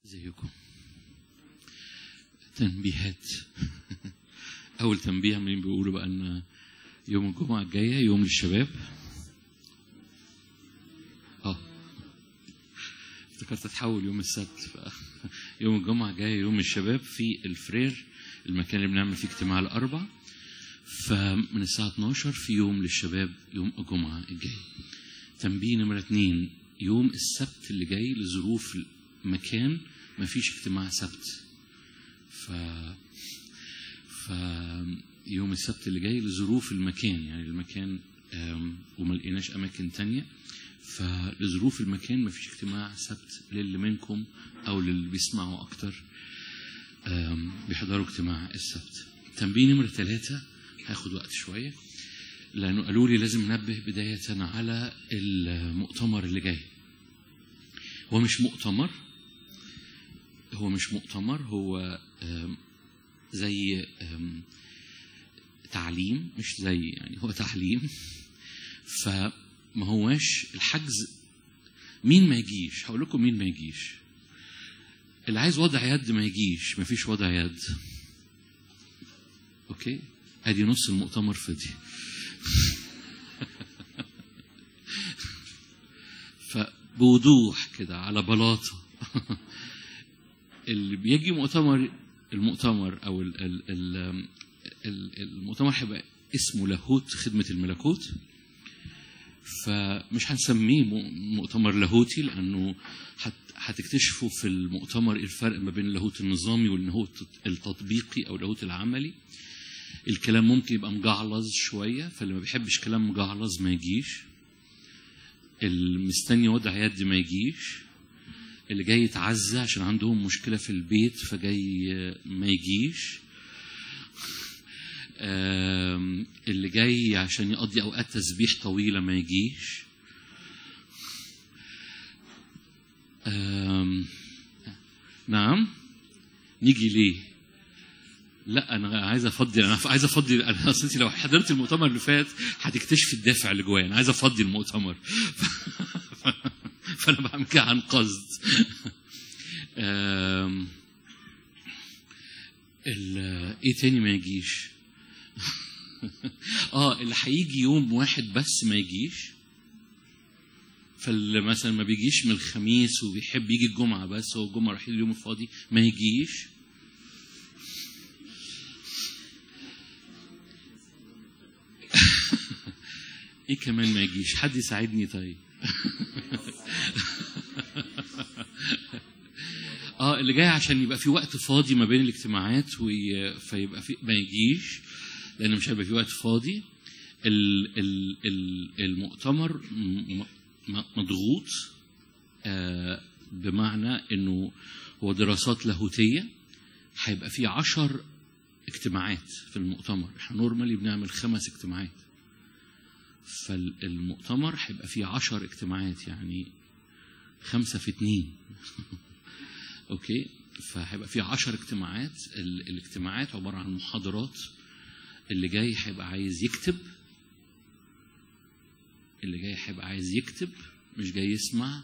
ازيكم تنبيهات اول تنبيه عمالين بيقولوا بقى ان يوم الجمعه الجايه يوم للشباب اه افتكرت اتحول يوم السبت ف... يوم الجمعه الجايه يوم الشباب في الفرير المكان اللي بنعمل فيه اجتماع الاربع فمن الساعه 12 في يوم للشباب يوم الجمعه الجاي تنبيه نمره اتنين يوم السبت اللي جاي لظروف مكان ما فيش اجتماع سبت ف ف يوم السبت اللي جاي لظروف المكان يعني المكان آم، وما لقيناش اماكن تانية فلظروف المكان ما فيش اجتماع سبت للي منكم او للي بيسمعوا اكتر آم، بيحضروا اجتماع السبت تنبيه نمرة ثلاثة هاخد وقت شوية لأنه قالوا لي لازم ننبه بداية على المؤتمر اللي جاي هو مش مؤتمر هو مش مؤتمر هو آم، زي آم، تعليم مش زي يعني هو تعليم فما هواش الحجز مين ما يجيش هقول لكم مين ما يجيش اللي عايز وضع يد ما يجيش مفيش وضع يد اوكي ادي نص المؤتمر فدي فبوضوح كده على بلاطه اللي بيجي مؤتمر المؤتمر او ال ال ال ال- المؤتمر هيبقى اسمه لاهوت خدمه الملكوت فمش هنسميه م- مؤتمر لاهوتي لانه هت- هتكتشفوا في المؤتمر إيه الفرق ما بين اللاهوت النظامي واللاهوت التطبيقي او اللاهوت العملي الكلام ممكن يبقى مجعلظ شويه فاللي ما بيحبش كلام مجعلظ ما يجيش المستني وضع يد ما يجيش اللي جاي يتعزى عشان عندهم مشكلة في البيت فجاي ما يجيش آم، اللي جاي عشان يقضي أوقات تسبيح طويلة ما يجيش آم، نعم نيجي ليه لا انا عايز افضي انا عايز افضي انا اصل انت لو حضرت المؤتمر اللي فات هتكتشفي الدافع اللي جوايا انا عايز افضي المؤتمر فانا بعمل كده عن قصد آم، ال- ايه تاني ما يجيش اه اللي هيجي يوم واحد بس ما يجيش فاللي مثلا ما بيجيش من الخميس وبيحب يجي الجمعه بس هو الجمعه الوحيد اليوم الفاضي ما يجيش ايه كمان ما يجيش حد يساعدني طيب اه اللي جاي عشان يبقى في وقت فاضي ما بين الاجتماعات وي... فيبقى في ما يجيش لان مش هيبقى في وقت فاضي ال... ال... ال... المؤتمر م... م... مضغوط آه بمعنى انه هو دراسات لاهوتيه هيبقى في عشر اجتماعات في المؤتمر احنا نورمالي بنعمل خمس اجتماعات فالمؤتمر هيبقى فيه عشر اجتماعات يعني خمسة في اتنين اوكي فهيبقى فيه عشر اجتماعات ال- الاجتماعات عبارة عن محاضرات اللي جاي هيبقى عايز يكتب اللي جاي هيبقى عايز يكتب مش جاي يسمع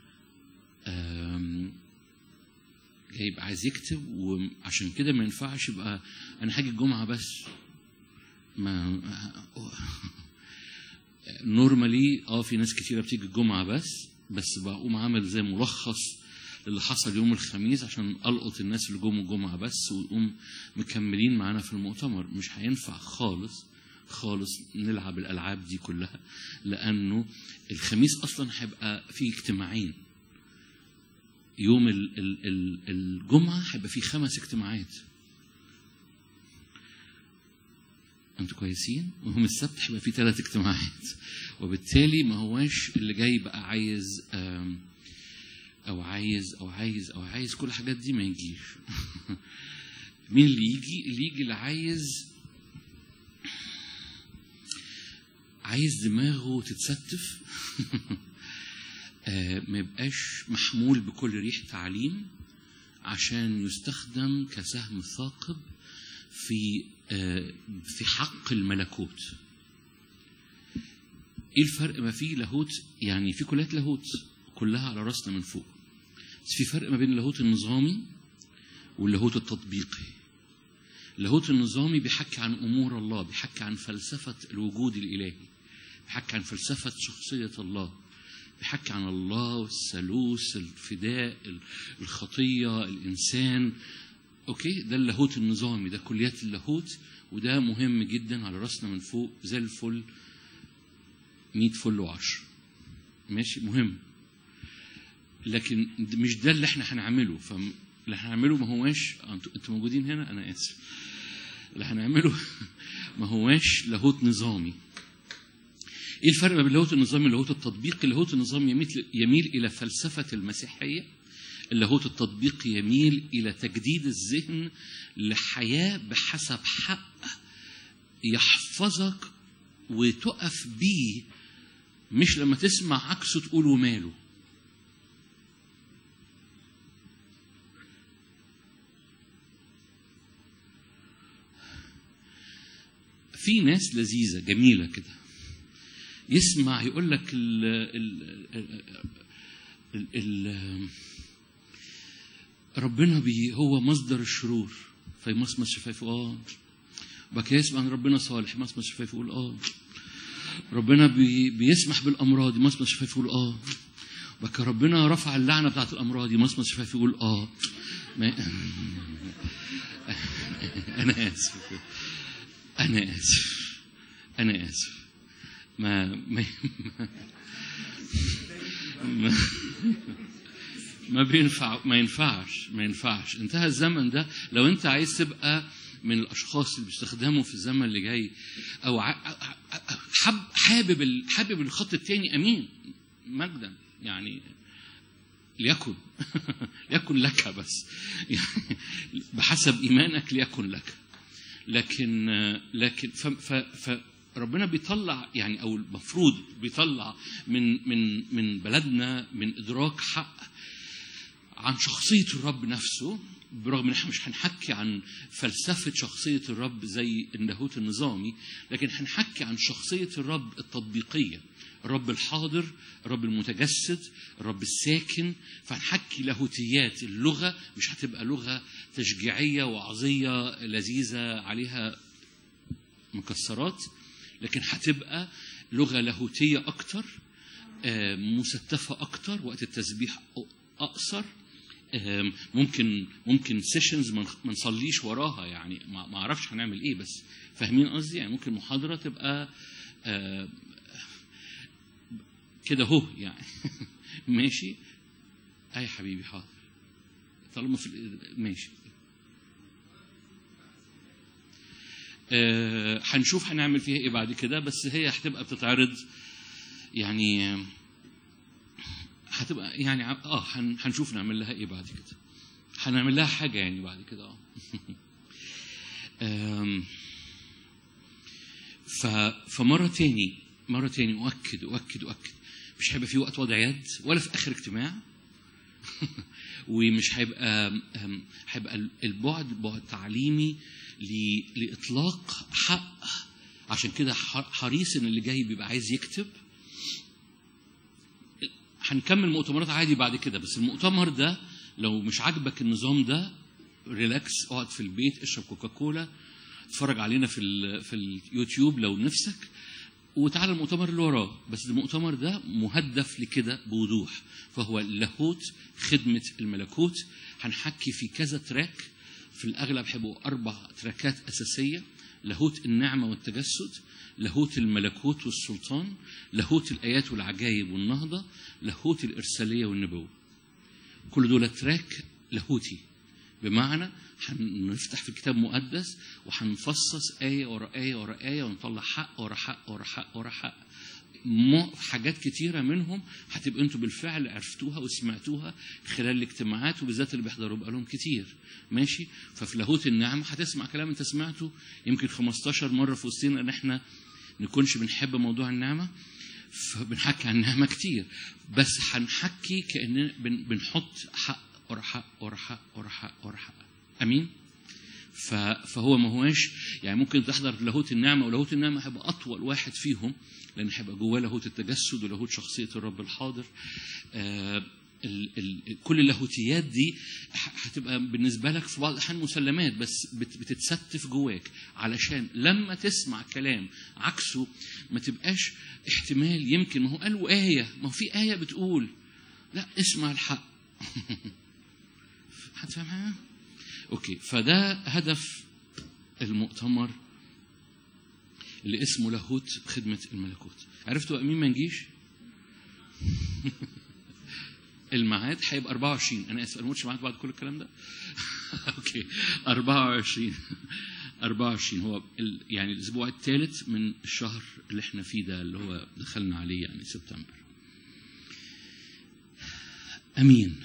أم، جاي يبقى عايز يكتب وعشان كده ما ينفعش يبقى انا هاجي الجمعة بس ما نورمالي اه في ناس كتيره بتيجي الجمعه بس بس بقوم عامل زي ملخص للي حصل يوم الخميس عشان القط الناس اللي جم الجمعه بس ويقوم مكملين معانا في المؤتمر مش هينفع خالص خالص نلعب الالعاب دي كلها لانه الخميس اصلا هيبقى فيه اجتماعين يوم ال- ال- ال- الجمعه هيبقى فيه خمس اجتماعات انتوا كويسين ويوم السبت هيبقى فيه ثلاث اجتماعات وبالتالي ما هواش اللي جاي بقى عايز آم، او عايز او عايز او عايز كل الحاجات دي ما يجيش مين اللي يجي اللي يجي اللي عايز عايز دماغه تتستف آه، ما يبقاش محمول بكل ريح تعليم عشان يستخدم كسهم ثاقب في آه، في حق الملكوت ايه الفرق ما في لاهوت يعني في كليات لاهوت كلها على راسنا من فوق بس في فرق ما بين اللاهوت النظامي واللاهوت التطبيقي اللاهوت النظامي بيحكي عن امور الله بيحكي عن فلسفه الوجود الالهي بيحكي عن فلسفه شخصيه الله بيحكي عن الله والثالوث الفداء الخطيه الانسان اوكي ده اللاهوت النظامي ده كليات اللاهوت وده مهم جدا على راسنا من فوق زي الفل 100 فل و10 ماشي مهم لكن مش ده اللي احنا هنعمله فاللي هنعمله ما هواش انتوا انتوا موجودين هنا انا اسف اللي هنعمله ما هواش لاهوت نظامي ايه الفرق بين اللاهوت النظامي واللاهوت التطبيقي اللاهوت النظامي يميل يميل الى فلسفه المسيحيه اللاهوت التطبيقي يميل الى تجديد الذهن لحياه بحسب حق يحفظك وتقف بيه مش لما تسمع عكسه تقول وماله في ناس لذيذة جميلة كده يسمع يقول لك ال ال ال ال ربنا بي هو مصدر الشرور فيمصمص شفايفه اه بعد كده يسمع ان ربنا صالح يمصمص شفايفه يقول اه ربنا بي بيسمح بالامراض يمصمص شفايفه يقول اه بعد كده ربنا رفع اللعنه بتاعت الامراض يمصمص شفايفه يقول اه ما انا اسف انا اسف انا اسف ما ما ما, ما بينفع ما ينفعش ما ينفعش انتهى الزمن ده لو انت عايز تبقى من الاشخاص اللي بيستخدموا في الزمن اللي جاي او حب حابب حابب الخط الثاني امين مجدا يعني ليكن ليكن لك بس يعني بحسب ايمانك ليكن لك لكن لكن ف, ف, ف ربنا بيطلع يعني او المفروض بيطلع من من من بلدنا من ادراك حق عن شخصيه الرب نفسه برغم ان احنا مش هنحكي عن فلسفه شخصيه الرب زي اللاهوت النظامي لكن هنحكي عن شخصيه الرب التطبيقيه الرب الحاضر الرب المتجسد الرب الساكن فهنحكي لاهوتيات اللغه مش هتبقى لغه تشجيعيه وعظيه لذيذه عليها مكسرات لكن هتبقى لغه لاهوتيه اكتر مستفه اكتر وقت التسبيح اقصر ممكن ممكن سيشنز ما نصليش وراها يعني ما اعرفش هنعمل ايه بس فاهمين قصدي يعني ممكن محاضره تبقى كده اهو يعني ماشي اي حبيبي حاضر طالما في ماشي آه هنشوف هنعمل فيها ايه بعد كده بس هي هتبقى بتتعرض يعني هتبقى يعني اه هنشوف نعمل لها ايه بعد كده هنعمل لها حاجه يعني بعد كده اه ف فمره تاني مره تاني اؤكد اؤكد اؤكد مش هيبقى في وقت وضع يد ولا في اخر اجتماع ومش هيبقى هيبقى البعد بعد تعليمي لاطلاق حق عشان كده حريص ان اللي جاي بيبقى عايز يكتب هنكمل مؤتمرات عادي بعد كده بس المؤتمر ده لو مش عاجبك النظام ده ريلاكس اقعد في البيت اشرب كوكاكولا اتفرج علينا في ال في اليوتيوب لو نفسك وتعالى المؤتمر اللي وراه بس المؤتمر ده مهدف لكده بوضوح فهو لاهوت خدمة الملكوت هنحكي في كذا تراك في الأغلب هيبقوا أربع تراكات أساسية لاهوت النعمة والتجسد لاهوت الملكوت والسلطان لاهوت الآيات والعجائب والنهضة لاهوت الإرسالية والنبوة كل دول تراك لاهوتي بمعنى هنفتح في كتاب مقدس وهنفصص آية ورا آية ورا آية ونطلع حق ورا حق ورا حق ورا حق حاجات كتيرة منهم هتبقى انتوا بالفعل عرفتوها وسمعتوها خلال الاجتماعات وبالذات اللي بيحضروا بقالهم كتير ماشي ففي لاهوت النعمة هتسمع كلام انت سمعته يمكن 15 مرة في وسطنا ان احنا نكونش بنحب موضوع النعمة فبنحكي عن النعمة كتير بس هنحكي كأن بنحط حق ورا حق ورا حق ورا حق ورا حق امين فهو ما هواش يعني ممكن تحضر لاهوت النعمه ولاهوت النعمه هيبقى اطول واحد فيهم لان هيبقى جواه لاهوت التجسد ولاهوت شخصيه الرب الحاضر ال ال كل اللاهوتيات دي ه- هتبقى بالنسبه لك في بعض الاحيان مسلمات بس بت- بتتستف جواك علشان لما تسمع كلام عكسه ما تبقاش احتمال يمكن ما هو قالوا ايه ما هو في ايه بتقول لا اسمع الحق هتفهم حاجه؟ اوكي فده هدف المؤتمر اللي اسمه لاهوت خدمه الملكوت عرفتوا مين ما نجيش الميعاد هيبقى 24 انا اسف انا ما قلتش ميعاد بعد كل الكلام ده اوكي 24 24 هو ال... يعني الاسبوع الثالث من الشهر اللي احنا فيه ده اللي هو دخلنا عليه يعني سبتمبر امين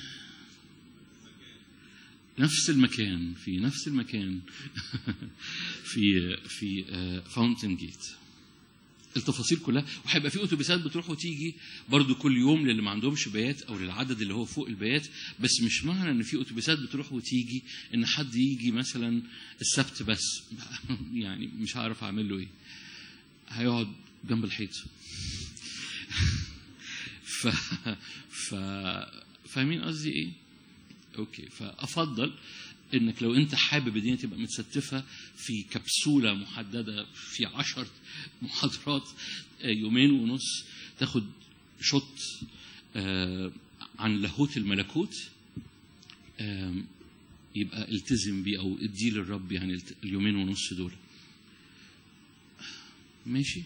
نفس المكان في نفس المكان في في فاونتن جيت التفاصيل كلها وهيبقى في اتوبيسات بتروح وتيجي برضو كل يوم للي ما عندهمش بيات او للعدد اللي هو فوق البيات بس مش معنى ان في اتوبيسات بتروح وتيجي ان حد يجي مثلا السبت بس يعني مش هعرف اعمل له ايه هيقعد جنب الحيط ف ف فاهمين قصدي ايه؟ اوكي فافضل انك لو انت حابب الدنيا تبقى متستفه في كبسوله محدده في عشر محاضرات آه، يومين ونص تاخد شوت آه، عن لاهوت الملكوت آم، يبقى التزم بيه او اديه للرب يعني الت- اليومين ونص دول ماشي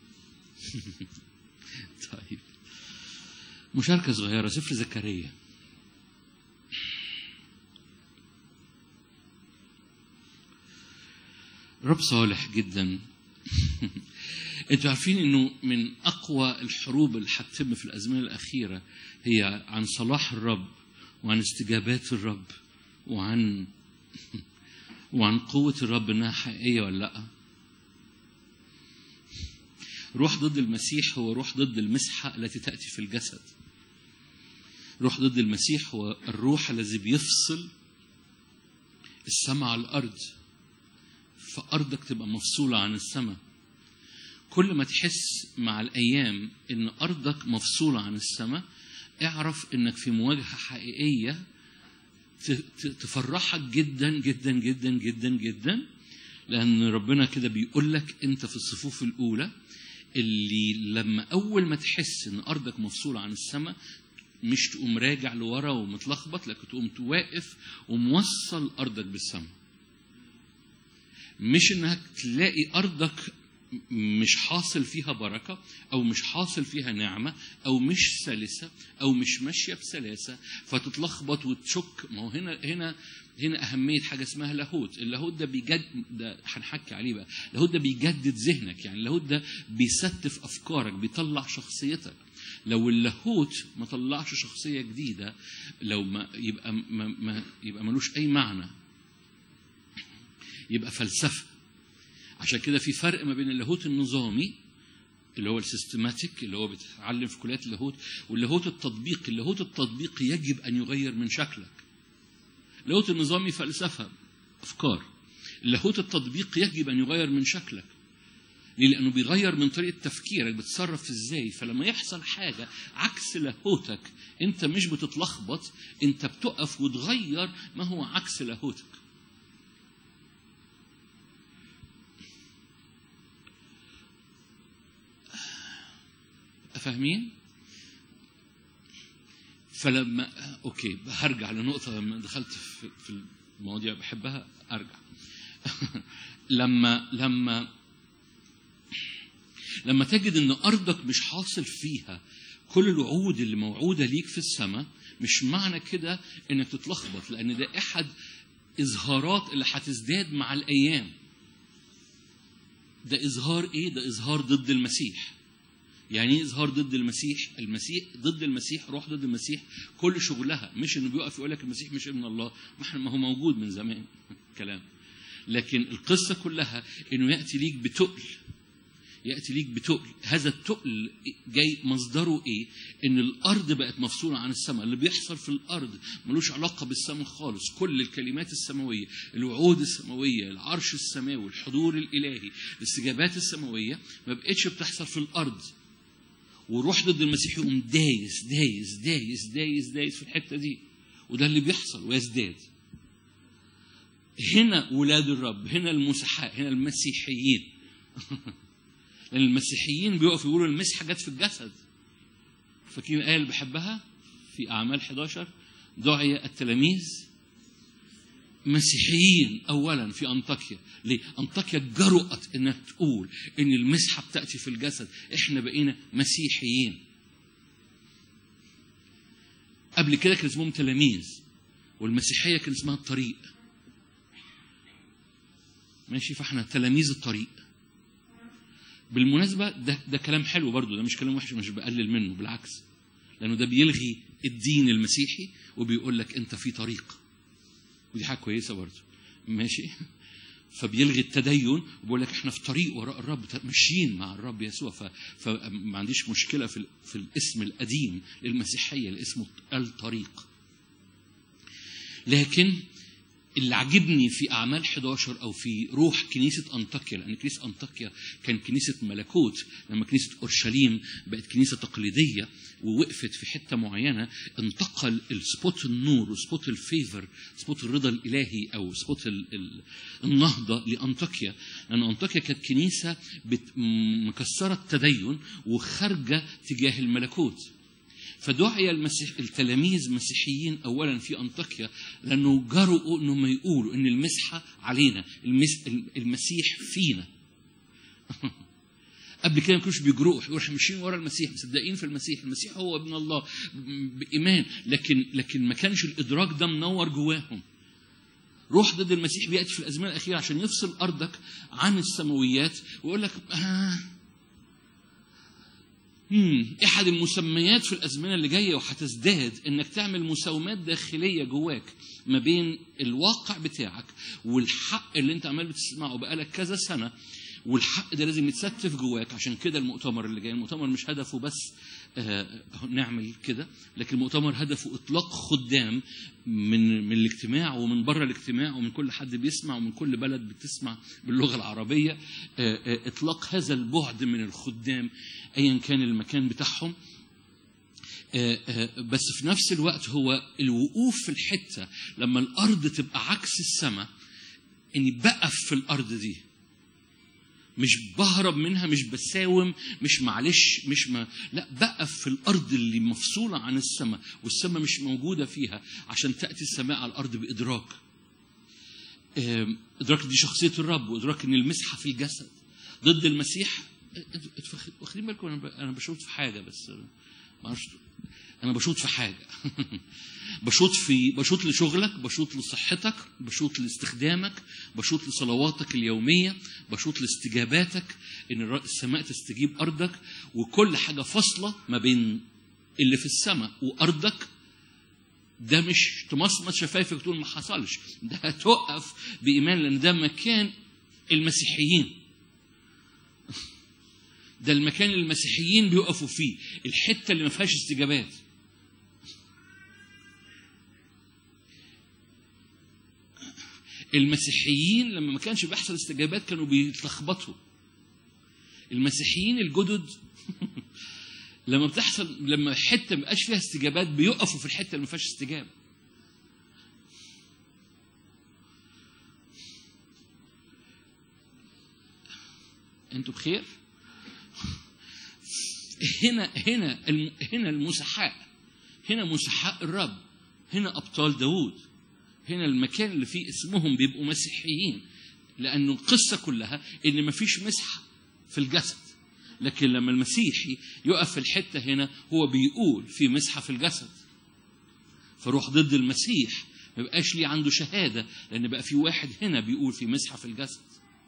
طيب مشاركة صغيرة سفر زكريا رب صالح جدا انتوا عارفين انه من اقوى الحروب اللي هتتم في الازمنه الاخيره هي عن صلاح الرب وعن استجابات الرب وعن وعن قوه الرب انها حقيقيه ولا لا روح ضد المسيح هو روح ضد المسحه التي تاتي في الجسد روح ضد المسيح هو الروح الذي بيفصل السماء على الارض فأرضك تبقى مفصولة عن السماء كل ما تحس مع الأيام إن أرضك مفصولة عن السماء اعرف إنك في مواجهة حقيقية ت- ت- تفرحك جدا جدا جدا جدا جدا لأن ربنا كده بيقول لك أنت في الصفوف الأولى اللي لما أول ما تحس إن أرضك مفصولة عن السماء مش تقوم راجع لورا ومتلخبط لكن تقوم توقف وموصل أرضك بالسماء مش انك تلاقي ارضك مش حاصل فيها بركة أو مش حاصل فيها نعمة أو مش سلسة أو مش ماشية بسلاسة فتتلخبط وتشك ما هو هنا هنا هنا أهمية حاجة اسمها لاهوت اللاهوت ده بيجد ده هنحكي عليه بقى اللاهوت ده بيجدد ذهنك يعني اللاهوت ده بيستف أفكارك بيطلع شخصيتك لو اللاهوت ما طلعش شخصية جديدة لو ما يبقى ما, ما يبقى ملوش أي معنى يبقى فلسفه عشان كده في فرق ما بين اللاهوت النظامي اللي هو السيستماتيك اللي هو بتتعلم في كليات اللاهوت واللاهوت التطبيقي اللاهوت التطبيقي يجب ان يغير من شكلك اللاهوت النظامي فلسفه افكار اللاهوت التطبيقي يجب ان يغير من شكلك ليه؟ لانه بيغير من طريقه تفكيرك بتتصرف ازاي فلما يحصل حاجه عكس لاهوتك انت مش بتتلخبط انت بتقف وتغير ما هو عكس لاهوتك فاهمين؟ فلما اوكي هرجع لنقطة لما دخلت في في المواضيع بحبها ارجع لما لما لما تجد ان ارضك مش حاصل فيها كل الوعود اللي موعودة ليك في السماء مش معنى كده انك تتلخبط لان ده احد اظهارات اللي هتزداد مع الايام ده اظهار ايه ده اظهار ضد المسيح يعني ايه اظهار ضد المسيح المسيح ضد المسيح روح ضد المسيح كل شغلها مش انه بيقف يقول لك المسيح مش ابن الله ما احنا ما هو موجود من زمان كلام لكن القصه كلها انه ياتي ليك بتقل ياتي ليك بتقل هذا التقل جاي مصدره ايه ان الارض بقت مفصوله عن السماء اللي بيحصل في الارض ملوش علاقه بالسماء خالص كل الكلمات السماويه الوعود السماويه العرش السماوي الحضور الالهي الاستجابات السماويه ما بقتش بتحصل في الارض وروح ضد المسيح يقوم دايس دايس دايس دايس دايس في الحته دي وده اللي بيحصل ويزداد هنا ولاد الرب هنا المسحاء هنا المسيحيين لان المسيحيين بيقفوا يقولوا المسحه جت في الجسد فاكرين الايه اللي بحبها في اعمال 11 دعي التلاميذ مسيحيين اولا في انطاكيا ليه انطاكيا جرأت انها تقول ان المسحه بتاتي في الجسد احنا بقينا مسيحيين قبل كده كان اسمهم تلاميذ والمسيحيه كان اسمها الطريق ماشي فاحنا تلاميذ الطريق بالمناسبه ده ده كلام حلو برضو ده مش كلام وحش مش بقلل منه بالعكس لانه ده بيلغي الدين المسيحي وبيقول لك انت في طريق ودي حاجه كويسه برضو ماشي فبيلغي التدين وبيقول لك احنا في طريق وراء الرب ماشيين مع الرب يسوع ف... فما عنديش مشكله في ال... في الاسم القديم للمسيحيه اللي اسمه الطريق لكن اللي عجبني في اعمال 11 او في روح كنيسه انطاكيا لان كنيسه انطاكيا كان كنيسه ملكوت لما كنيسه اورشليم بقت كنيسه تقليديه ووقفت في حته معينه انتقل السبوت النور وسبوت الفيفر سبوت الرضا الالهي او سبوت ال- ال- النهضه لانطاكيا لان انطاكيا كانت كنيسه بت- م- مكسره التدين وخارجه تجاه الملكوت فدعي المسيح التلاميذ مسيحيين اولا في انطاكيا لانه جرؤوا انهم يقولوا ان المسحه علينا المس المسيح فينا قبل كده ما كانوش بيجرؤوا يقولوا احنا ماشيين ورا المسيح مصدقين في المسيح المسيح هو ابن الله بايمان لكن لكن ما كانش الادراك ده منور جواهم روح ضد المسيح بياتي في الازمنه الاخيره عشان يفصل ارضك عن السماويات ويقول لك آه مم. احد المسميات في الازمنه اللي جايه وهتزداد انك تعمل مساومات داخليه جواك ما بين الواقع بتاعك والحق اللي انت عمال بتسمعه بقالك كذا سنه والحق ده لازم يتستف جواك عشان كده المؤتمر اللي جاي المؤتمر مش هدفه بس آه نعمل كده لكن المؤتمر هدفه اطلاق خدام من من الاجتماع ومن بره الاجتماع ومن كل حد بيسمع ومن كل بلد بتسمع باللغه العربيه آه آه اطلاق هذا البعد من الخدام ايا كان المكان بتاعهم بس في نفس الوقت هو الوقوف في الحته لما الارض تبقى عكس السماء اني بقف في الارض دي مش بهرب منها مش بساوم مش معلش مش ما لا بقف في الارض اللي مفصوله عن السماء والسماء مش موجوده فيها عشان تاتي السماء على الارض بادراك ادراك دي شخصيه الرب وادراك ان المسحه في الجسد ضد المسيح واخدين بالكم انا انا بشوط في حاجه بس ما اعرفش انا بشوط في حاجه بشوط في بشوط لشغلك بشوط لصحتك بشوط لاستخدامك بشوط لصلواتك اليوميه بشوط لاستجاباتك ان السماء تستجيب ارضك وكل حاجه فاصله ما بين اللي في السماء وارضك ده مش تمصمص شفايفك تقول ما حصلش ده هتوقف بايمان لان ده مكان المسيحيين ده المكان اللي المسيحيين بيقفوا فيه الحته اللي ما فيهاش استجابات المسيحيين لما ما كانش بيحصل استجابات كانوا بيتلخبطوا المسيحيين الجدد لما بتحصل لما حته ما بقاش فيها استجابات بيقفوا في الحته اللي ما فيهاش استجابه انتوا بخير هنا هنا هنا المسحاء هنا مسحاء الرب هنا ابطال داوود هنا المكان اللي فيه اسمهم بيبقوا مسيحيين لانه القصه كلها ان مفيش مسحه في الجسد لكن لما المسيحي يقف في الحته هنا هو بيقول في مسحه في الجسد فروح ضد المسيح ما بقاش ليه عنده شهاده لان بقى في واحد هنا بيقول في مسحه في الجسد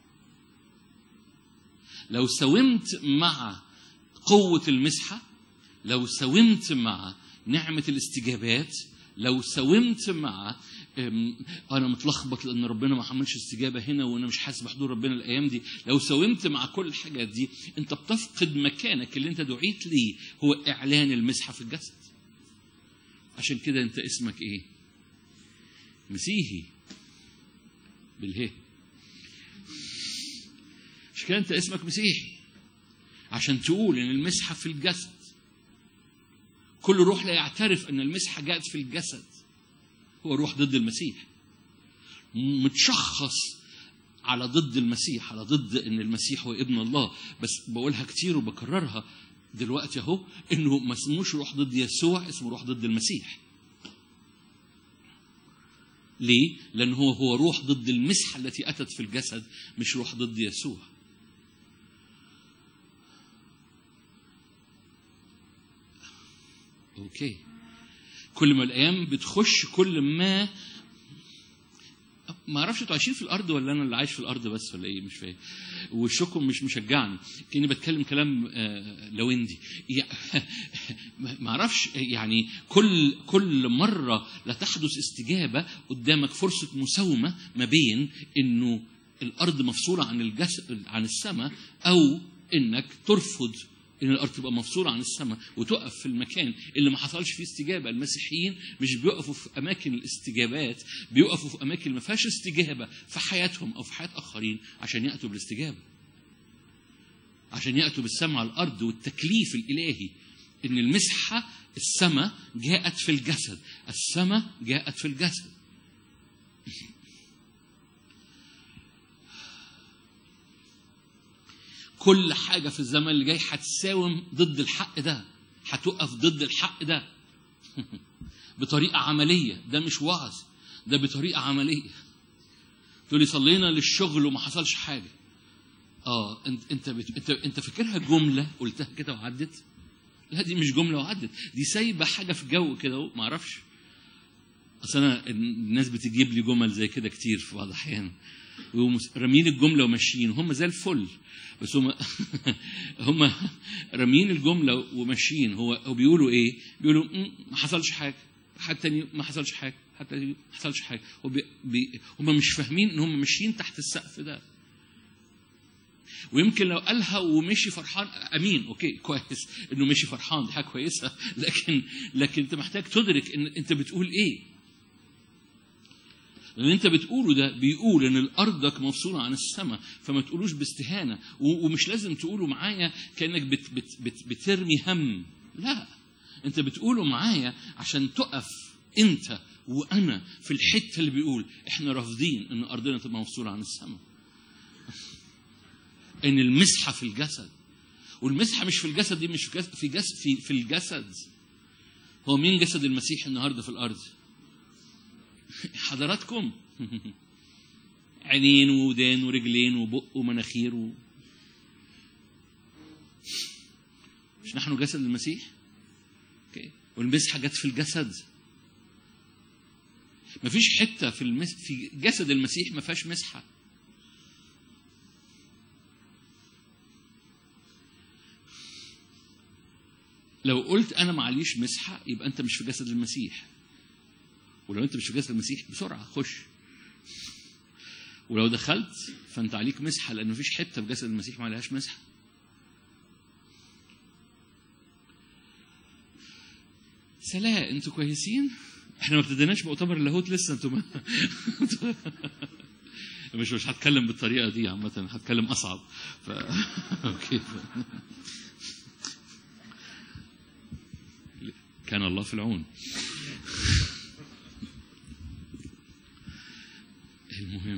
لو ساومت مع قوة المسحة لو ساومت مع نعمة الاستجابات لو ساومت مع انا متلخبط لان ربنا ما عملش استجابه هنا وانا مش حاسس بحضور ربنا الايام دي لو ساومت مع كل الحاجات دي انت بتفقد مكانك اللي انت دعيت ليه هو اعلان المسحه في الجسد عشان كده انت اسمك ايه مسيحي بالهي مش كده انت اسمك مسيحي عشان تقول ان المسحه في الجسد كل روح لا يعترف ان المسحه جاءت في الجسد هو روح ضد المسيح متشخص على ضد المسيح على ضد ان المسيح هو ابن الله بس بقولها كتير وبكررها دلوقتي اهو انه ما اسموش روح ضد يسوع اسمه روح ضد المسيح ليه؟ لأن هو هو روح ضد المسحة التي أتت في الجسد مش روح ضد يسوع. أوكي. كل ما الأيام بتخش كل ما ما اعرفش انتوا عايشين في الارض ولا انا اللي عايش في الارض بس ولا ايه مش فاهم وشكم مش مشجعني كاني بتكلم كلام آه، لويندي يع- ما اعرفش يعني كل كل مره لا تحدث استجابه قدامك فرصه مساومه ما بين انه الارض مفصوله عن الجسد عن السماء او انك ترفض ان الارض تبقى مفصوله عن السماء وتقف في المكان اللي ما حصلش فيه استجابه المسيحيين مش بيقفوا في اماكن الاستجابات بيقفوا في اماكن اللي ما فيهاش استجابه في حياتهم او في حياه اخرين عشان ياتوا بالاستجابه عشان ياتوا بالسمع على الارض والتكليف الالهي ان المسحه السماء جاءت في الجسد السماء جاءت في الجسد كل حاجة في الزمن اللي جاي هتساوم ضد الحق ده هتقف ضد الحق ده بطريقة عملية ده مش وعظ ده بطريقة عملية تقول لي صلينا للشغل وما حصلش حاجة اه انت انت بت... انت انت فاكرها جملة قلتها كده وعدت لا دي مش جملة وعدت دي سايبة حاجة في جو كده ما اعرفش اصل انا الناس بتجيب لي جمل زي كده كتير في بعض الاحيان ويقوموا رامين الجمله وماشيين هم زي الفل بس هم هم رامين الجمله وماشيين هو هو بيقولوا ايه؟ بيقولوا "مم، ما حصلش حاجه حتى ني- ما حصلش حاجه حتى ني- ما حصلش حاجه هو بي بي هم مش فاهمين ان هم ماشيين تحت السقف ده ويمكن لو قالها ومشي فرحان امين اوكي كويس انه مشي فرحان دي حاجه كويسه لكن لكن انت محتاج تدرك ان انت بتقول ايه لان انت بتقوله ده بيقول ان الارضك مفصوله عن السماء فما تقولوش باستهانه و- ومش لازم تقوله معايا كانك بت بت بت بترمي هم لا انت بتقوله معايا عشان تقف انت وانا في الحته اللي بيقول احنا رافضين ان ارضنا تبقى مفصوله عن السماء ان المسحه في الجسد والمسحه مش في الجسد دي مش في جسد في جسد في, في الجسد هو مين جسد المسيح النهارده في الارض حضراتكم عينين ودان ورجلين وبق ومناخير و... مش نحن جسد المسيح اوكي والمسحه جت في الجسد مفيش حته في المس... في جسد المسيح ما فيهاش مسحه لو قلت انا معليش مسحه يبقى انت مش في جسد المسيح ولو انت مش في جسد المسيح بسرعه خش ولو دخلت فانت عليك مسحه لان مفيش حته في جسد المسيح ما عليهاش مسحه سلاء انتوا كويسين احنا ما ابتديناش مؤتمر اللاهوت لسه انتوا ما مش مش هتكلم بالطريقه دي عامه هتكلم اصعب ف... اوكي ف... كان الله في العون المهم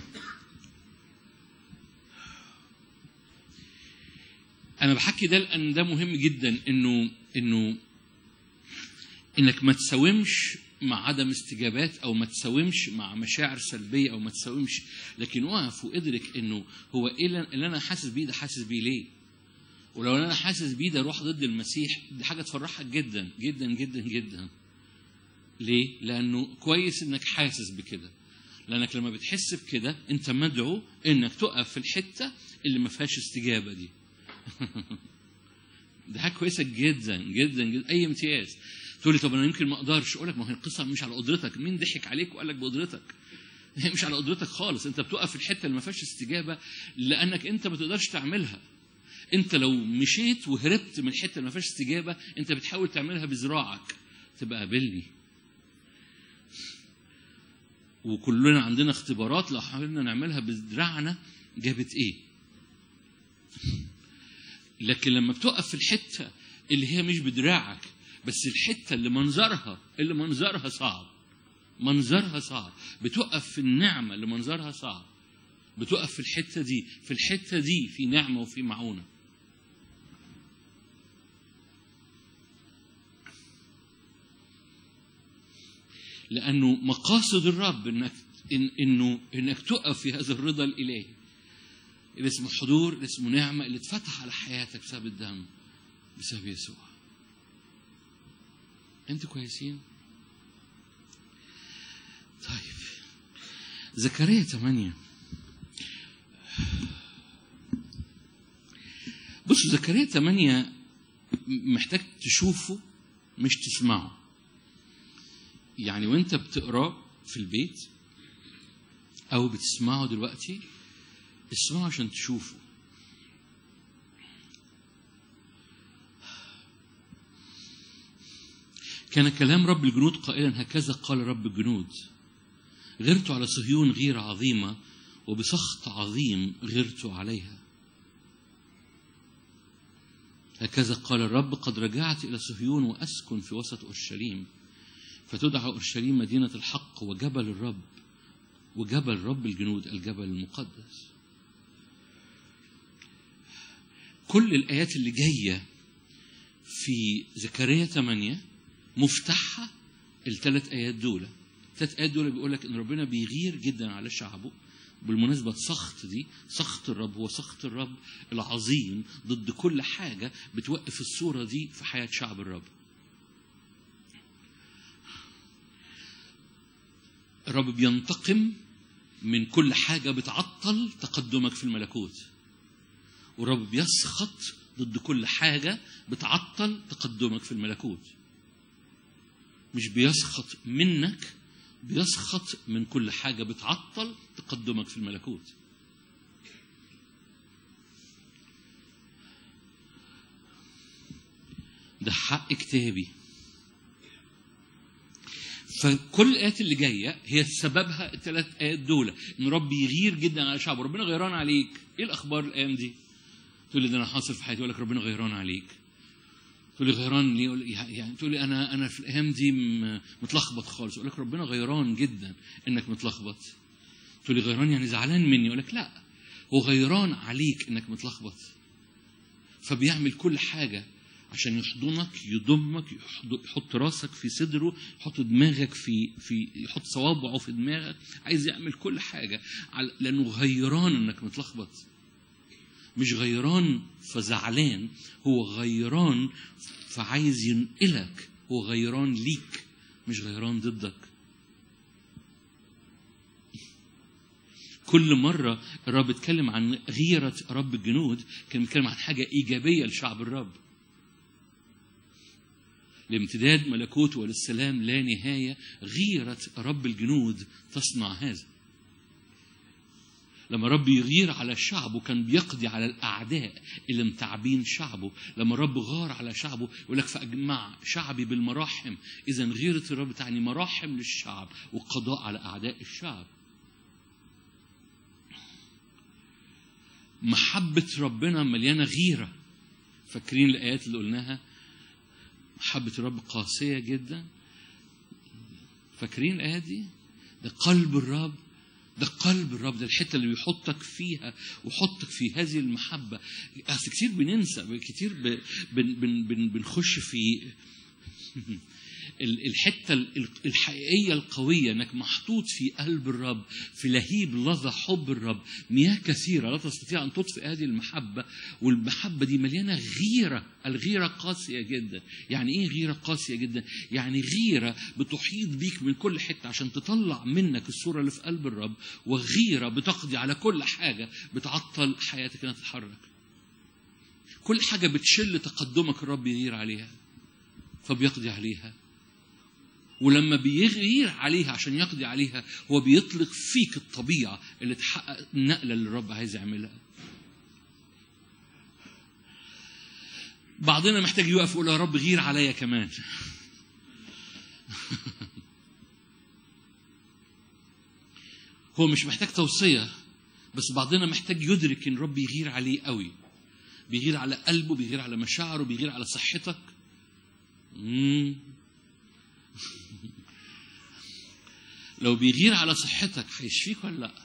انا بحكي ده لان ده مهم جدا انه انه انك ما تساومش مع عدم استجابات او ما تساومش مع مشاعر سلبيه او ما تساومش لكن وقف وادرك انه هو ايه اللي انا حاسس بيه ده حاسس بيه ليه؟ ولو انا حاسس بيه ده روح ضد المسيح دي حاجه تفرحك جدا جدا جدا جدا. ليه؟ لانه كويس انك حاسس بكده. لانك لما بتحس بكده انت مدعو انك تقف في الحته اللي ما فيهاش استجابه دي. دي حاجه كويسه جدا جدا جدا اي امتياز. تقول لي طب انا يمكن ما اقدرش اقول لك ما هي القصه مش على قدرتك مين ضحك عليك وقال لك بقدرتك هي مش على قدرتك خالص انت بتقف في الحته اللي ما فيهاش استجابه لانك انت ما تقدرش تعملها انت لو مشيت وهربت من الحته اللي ما فيهاش استجابه انت بتحاول تعملها بذراعك تبقى قابلني وكلنا عندنا اختبارات لو حاولنا نعملها بذراعنا جابت ايه لكن لما بتقف في الحته اللي هي مش بدراعك بس الحته اللي منظرها اللي منظرها صعب منظرها صعب بتقف في النعمه اللي منظرها صعب بتقف في الحته دي في الحته دي في نعمه وفي معونه لانه مقاصد الرب انك إن انه انك تقف في هذا الرضا الالهي اللي اسمه حضور اللي اسمه نعمه اللي اتفتح على حياتك بسبب الدم بسبب يسوع انتوا كويسين طيب زكريا 8 بصوا زكريا 8 محتاج تشوفه مش تسمعه يعني وانت بتقراه في البيت او بتسمعه دلوقتي اسمعه عشان تشوفه كان كلام رب الجنود قائلا هكذا قال رب الجنود غرت على صهيون غيرة عظيمة وبسخط عظيم غرت عليها هكذا قال الرب قد رجعت إلى صهيون وأسكن في وسط أورشليم فتدعى أورشليم مدينة الحق وجبل الرب وجبل رب الجنود الجبل المقدس كل الآيات اللي جاية في زكريا 8 مفتاحها الثلاث آيات دول الثلاث آيات دول بيقول لك إن ربنا بيغير جدا على شعبه بالمناسبة سخط دي سخط الرب هو سخط الرب العظيم ضد كل حاجة بتوقف الصورة دي في حياة شعب الرب الرب بينتقم من كل حاجة بتعطل تقدمك في الملكوت والرب بيسخط ضد كل حاجة بتعطل تقدمك في الملكوت مش بيسخط منك بيسخط من كل حاجة بتعطل تقدمك في الملكوت ده حق كتابي فكل الايات اللي جايه هي سببها الثلاث ايات دول ان رب يغير جدا على شعبه ربنا غيران عليك ايه الاخبار الايام دي تقول لي ده انا حاصل في حياتي يقول لك ربنا غيران عليك تقول لي غيران ليه يقول يعني تقول لي انا انا في الايام دي متلخبط خالص اقول لك ربنا غيران جدا انك متلخبط تقول لي غيران يعني زعلان مني اقول لك لا هو غيران عليك انك متلخبط فبيعمل كل حاجه عشان يحضنك يضمك يحط راسك في صدره يحط دماغك في في يحط صوابعه في دماغك عايز يعمل كل حاجه لانه غيران انك متلخبط مش غيران فزعلان هو غيران فعايز ينقلك هو غيران ليك مش غيران ضدك كل مرة الرب اتكلم عن غيرة رب الجنود كان بيتكلم عن حاجة إيجابية لشعب الرب لامتداد ملكوته وللسلام لا نهاية غيرة رب الجنود تصنع هذا لما رب يغير على شعبه كان بيقضي على الأعداء اللي متعبين شعبه لما رب غار على شعبه يقول لك فأجمع شعبي بالمراحم إذا غيرة الرب تعني مراحم للشعب وقضاء على أعداء الشعب محبة ربنا مليانة غيرة فاكرين الآيات اللي قلناها محبة الرب قاسية جدا فاكرين الآيات دي ده قلب الرب ده قلب الرب ده الحته اللي بيحطك فيها ويحطك في هذه المحبه اصل كتير بننسى كتير بن بن بن بنخش في الحته الحقيقيه القويه انك محطوط في قلب الرب في لهيب لظى حب الرب مياه كثيره لا تستطيع ان تطفئ هذه المحبه والمحبه دي مليانه غيره الغيره قاسيه جدا يعني ايه غيره قاسيه جدا يعني غيره بتحيط بيك من كل حته عشان تطلع منك الصوره اللي في قلب الرب وغيره بتقضي على كل حاجه بتعطل حياتك انها تتحرك كل حاجه بتشل تقدمك الرب يغير عليها فبيقضي عليها ولما بيغير عليها عشان يقضي عليها هو بيطلق فيك الطبيعة اللي تحقق النقلة اللي الرب عايز يعملها بعضنا محتاج يقف يقول يا رب غير عليا كمان هو مش محتاج توصية بس بعضنا محتاج يدرك ان رب يغير عليه قوي بيغير على قلبه بيغير على مشاعره بيغير على صحتك مم. لو بيغير على صحتك هيشفيك ولا لا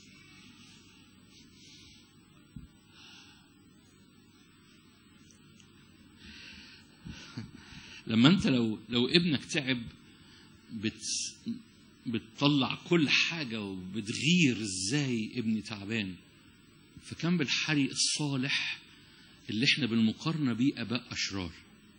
لما انت لو لو ابنك تعب بت بتطلع كل حاجة وبتغير ازاي ابني تعبان فكان بالحري الصالح اللي احنا بالمقارنة بيه اباء اشرار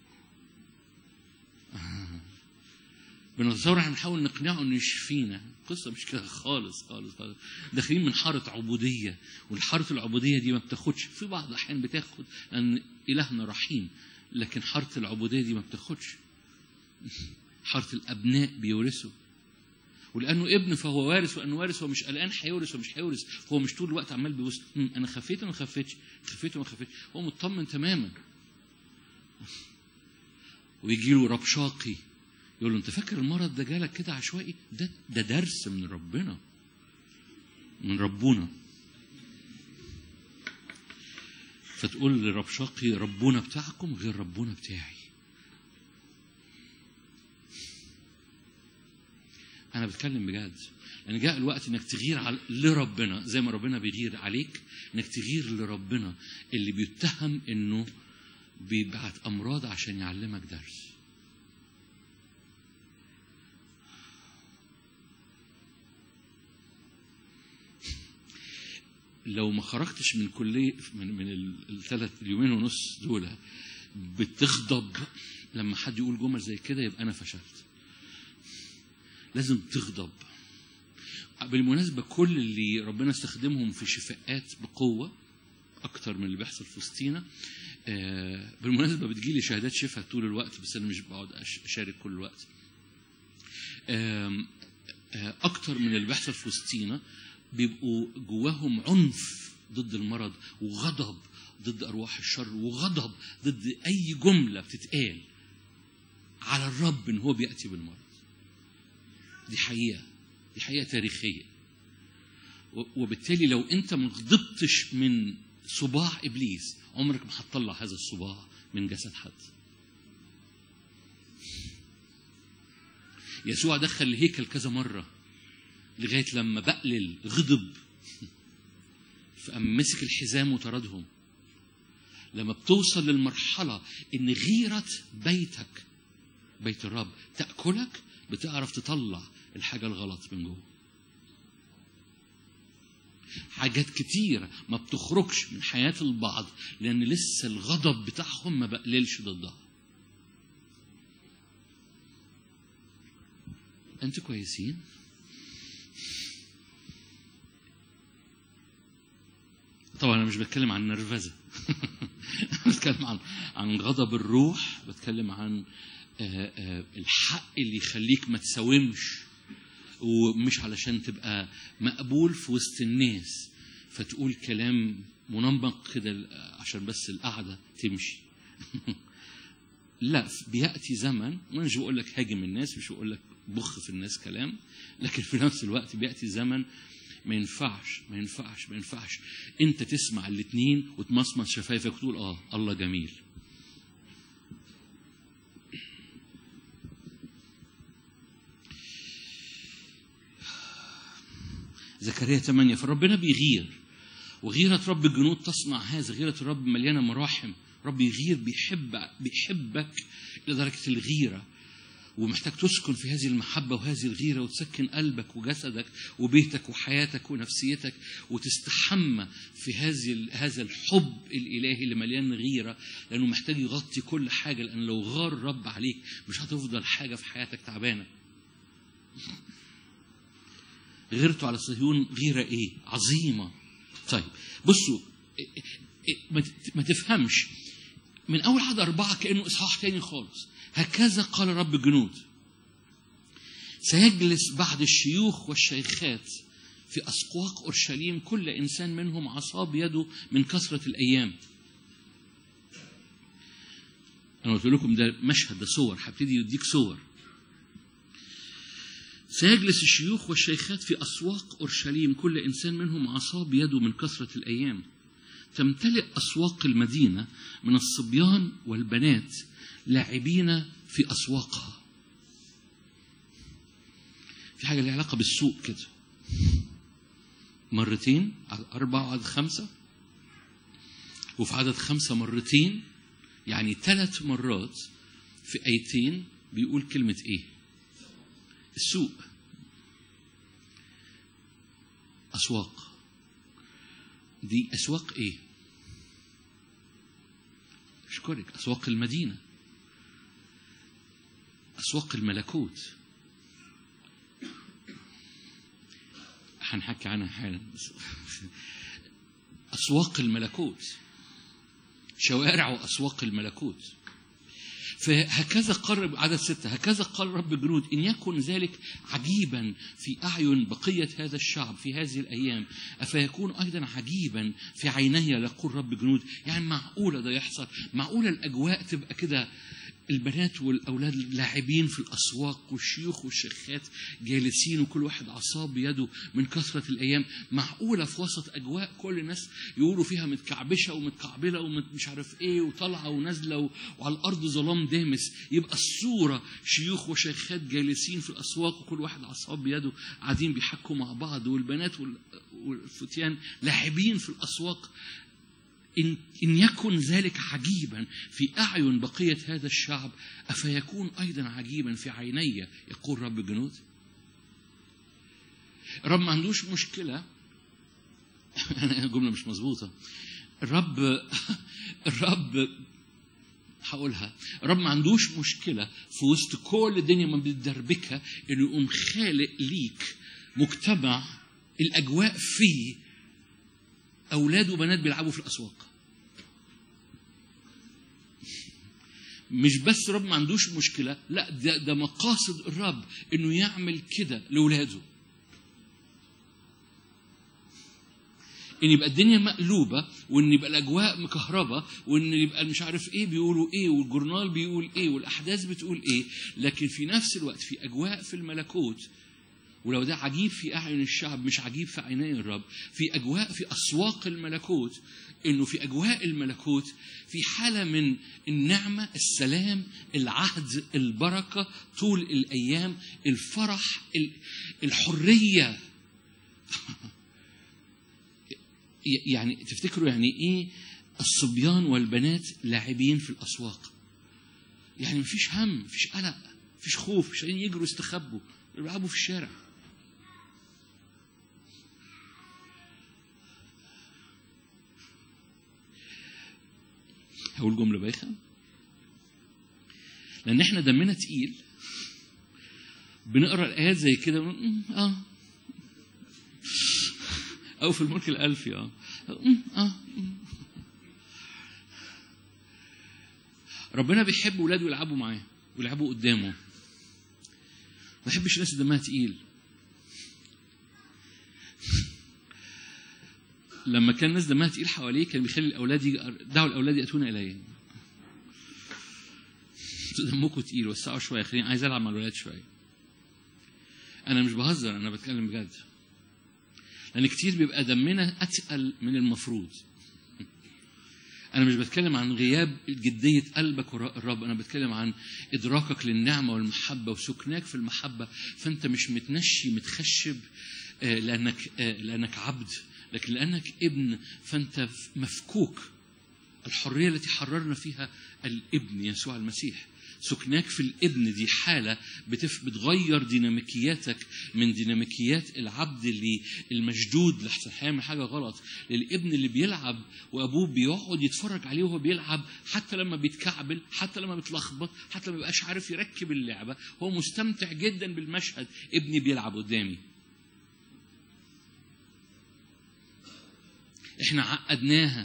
بنتصور احنا بنحاول نقنعه انه يشفينا القصه مش كده خالص خالص خالص داخلين من حاره عبوديه والحاره العبوديه دي ما بتاخدش في بعض الاحيان بتاخد لان الهنا رحيم لكن حاره العبوديه دي ما بتاخدش حاره الابناء بيورثوا ولانه ابن فهو وارث وانه وارث هو مش قلقان هيورث ومش هيورث هو مش طول الوقت عمال بيبص "مم، انا خفيت وما خفيتش خفيت وما خفيتش هو مطمن تماما ويجي له ربشاقي يقول له انت فاكر المرض ده جالك كده عشوائي ده ده درس من ربنا من ربنا فتقول لربشاقي ربنا بتاعكم غير ربنا بتاعي انا بتكلم بجد يعني جاء الوقت انك تغير على لربنا زي ما ربنا بيغير عليك انك تغير لربنا اللي بيتهم انه بيبعت امراض عشان يعلمك درس لو ما خرجتش من كلية من من الثلاث اليومين ونص دول بتغضب لما حد يقول جمل زي كده يبقى انا فشلت لازم تغضب بالمناسبة كل اللي ربنا استخدمهم في شفاءات بقوة أكتر من اللي بيحصل في وسطينا آه، بالمناسبة بتجيلي شهادات شفاء طول الوقت بس أنا مش بقعد أش- أشارك كل الوقت آم، آه، أكتر من اللي بيحصل في وسطينا بيبقوا جواهم عنف ضد المرض وغضب ضد أرواح الشر وغضب ضد أي جملة بتتقال على الرب إن هو بيأتي بالمرض دي حقيقة دي حقيقة تاريخية و- وبالتالي لو أنت ما غضبتش من صباع إبليس عمرك ما هتطلع هذا الصباع من جسد حد يسوع دخل الهيكل كذا مرة لغاية لما بقلل غضب فقام مسك الحزام وطردهم لما بتوصل للمرحلة إن غيرة بيتك بيت الرب تأكلك بتعرف تطلع الحاجة الغلط من جوه حاجات كتير ما بتخرجش من حياة البعض لأن لسه الغضب بتاعهم ما بقللش ضدها أنتوا كويسين؟ طبعا أنا مش بتكلم عن نرفزة بتكلم عن عن غضب الروح بتكلم عن آه، آه، الحق اللي يخليك ما تساومش ومش علشان تبقى مقبول في وسط الناس فتقول كلام منمق كده عشان بس القعدة تمشي لا بيأتي زمن وانا مش بقول لك هاجم الناس مش بقول لك بخ في الناس كلام لكن في نفس الوقت بيأتي زمن ما ينفعش ما ينفعش ما ينفعش انت تسمع الاثنين وتمصمص شفايفك وتقول اه الله جميل زكريا 8 فربنا بيغير وغيرة رب الجنود تصنع هذا غيرة الرب مليانة مراحم رب يغير بيحب بيحبك إلى درجة الغيرة ومحتاج تسكن في هذه المحبة وهذه الغيرة وتسكن قلبك وجسدك وبيتك وحياتك ونفسيتك وتستحمى في هذه هذا الحب الإلهي اللي مليان غيرة لأنه محتاج يغطي كل حاجة لأن لو غار الرب عليك مش هتفضل حاجة في حياتك تعبانة غيرته على صهيون غيرة إيه؟ عظيمة طيب بصوا ما ت- ما تفهمش من أول عدد أربعة كأنه إصحاح تاني خالص هكذا قال رب الجنود سيجلس بعد الشيوخ والشيخات في أسواق أورشليم كل إنسان منهم عصاب يده من كثرة الأيام أنا قلت لكم ده مشهد ده صور هبتدي يديك صور سيجلس الشيوخ والشيخات في أسواق أورشليم كل إنسان منهم عصاب يده من كثرة الأيام تمتلئ أسواق المدينة من الصبيان والبنات لاعبين في أسواقها في حاجة ليها علاقة بالسوق كده مرتين عدد أربعة وعدد خمسة وفي عدد خمسة مرتين يعني ثلاث مرات في آيتين بيقول كلمة إيه؟ السوق أسواق دي أسواق إيه؟ أشكرك أسواق المدينة أسواق الملكوت هنحكي عنها حالا بس أسواق الملكوت شوارع وأسواق الملكوت فهكذا قال عدد ستة هكذا قال رب الجنود إن يكن ذلك عجيبا في أعين بقية هذا الشعب في هذه الأيام أفيكون أيضا عجيبا في عيني يقول رب الجنود يعني معقولة ده يحصل معقولة الأجواء تبقى كده البنات والأولاد لاعبين في الأسواق والشيوخ والشيخات جالسين وكل واحد عصاه بيده من كثرة الأيام معقولة في وسط أجواء كل الناس يقولوا فيها متكعبشة ومتكعبلة ومش عارف إيه وطالعة ونازلة و- وعلى الأرض ظلام دامس يبقى الصورة شيوخ وشيخات جالسين في الأسواق وكل واحد عصاه بيده قاعدين بيحكوا مع بعض والبنات وال- والفتيان لاعبين في الأسواق إن, إن يكن ذلك عجيبا في أعين بقية هذا الشعب أفيكون أيضا عجيبا في عيني يقول رب الجنود الرب ما عندوش مشكلة جملة مش مظبوطة الرب الرب هقولها الرب ما عندوش مشكلة في وسط كل الدنيا ما بتدربكها إنه يقوم خالق ليك مجتمع الأجواء فيه أولاد وبنات بيلعبوا في الأسواق مش بس الرب ما عندوش مشكلة لا ده, ده مقاصد الرب إنه يعمل كده لأولاده ان يبقى الدنيا مقلوبه وان يبقى الاجواء مكهربه وان يبقى مش عارف ايه بيقولوا ايه والجورنال بيقول ايه والاحداث بتقول ايه لكن في نفس الوقت في اجواء في الملكوت ولو ده عجيب في اعين الشعب مش عجيب في عيني الرب في اجواء في اسواق الملكوت انه في اجواء الملكوت في حاله من النعمه السلام العهد البركه طول الايام الفرح ال- الحريه يعني تفتكروا يعني ايه الصبيان والبنات لاعبين في الاسواق يعني مفيش هم مفيش قلق مفيش خوف مش قاعدين يجروا يستخبوا بيلعبوا في الشارع هقول جملة بايخة لأن احنا دمنا تقيل بنقرا الآيات زي كده ونقول، "أم، اه أو في الملك الألفي اه أم، اه أم. ربنا بيحب ولاده يلعبوا معاه ويلعبوا قدامه ما بحبش الناس اللي دمها تقيل لما كان الناس دمها تقيل حواليه كان بيخلي الاولاد يج- دعوا الاولاد ياتون الي انتوا دمكم تقيل وسعوا شويه خليني عايز العب مع الولاد شويه انا مش بهزر انا بتكلم بجد لان كتير بيبقى دمنا اتقل من المفروض انا مش بتكلم عن غياب جديه قلبك وراء الرب انا بتكلم عن ادراكك للنعمه والمحبه وسكناك في المحبه فانت مش متنشي متخشب آه، لانك آه، لانك عبد لكن لانك ابن فانت مفكوك الحريه التي حررنا فيها الابن يسوع المسيح سكناك في الابن دي حالة بتف بتغير ديناميكياتك من ديناميكيات العبد اللي المشدود لحسن هيعمل حاجة غلط للابن اللي بيلعب وأبوه بيقعد يتفرج عليه وهو بيلعب حتى لما بيتكعبل حتى لما بيتلخبط حتى لما بيبقاش عارف يركب اللعبة هو مستمتع جدا بالمشهد ابني بيلعب قدامي احنا عقدناها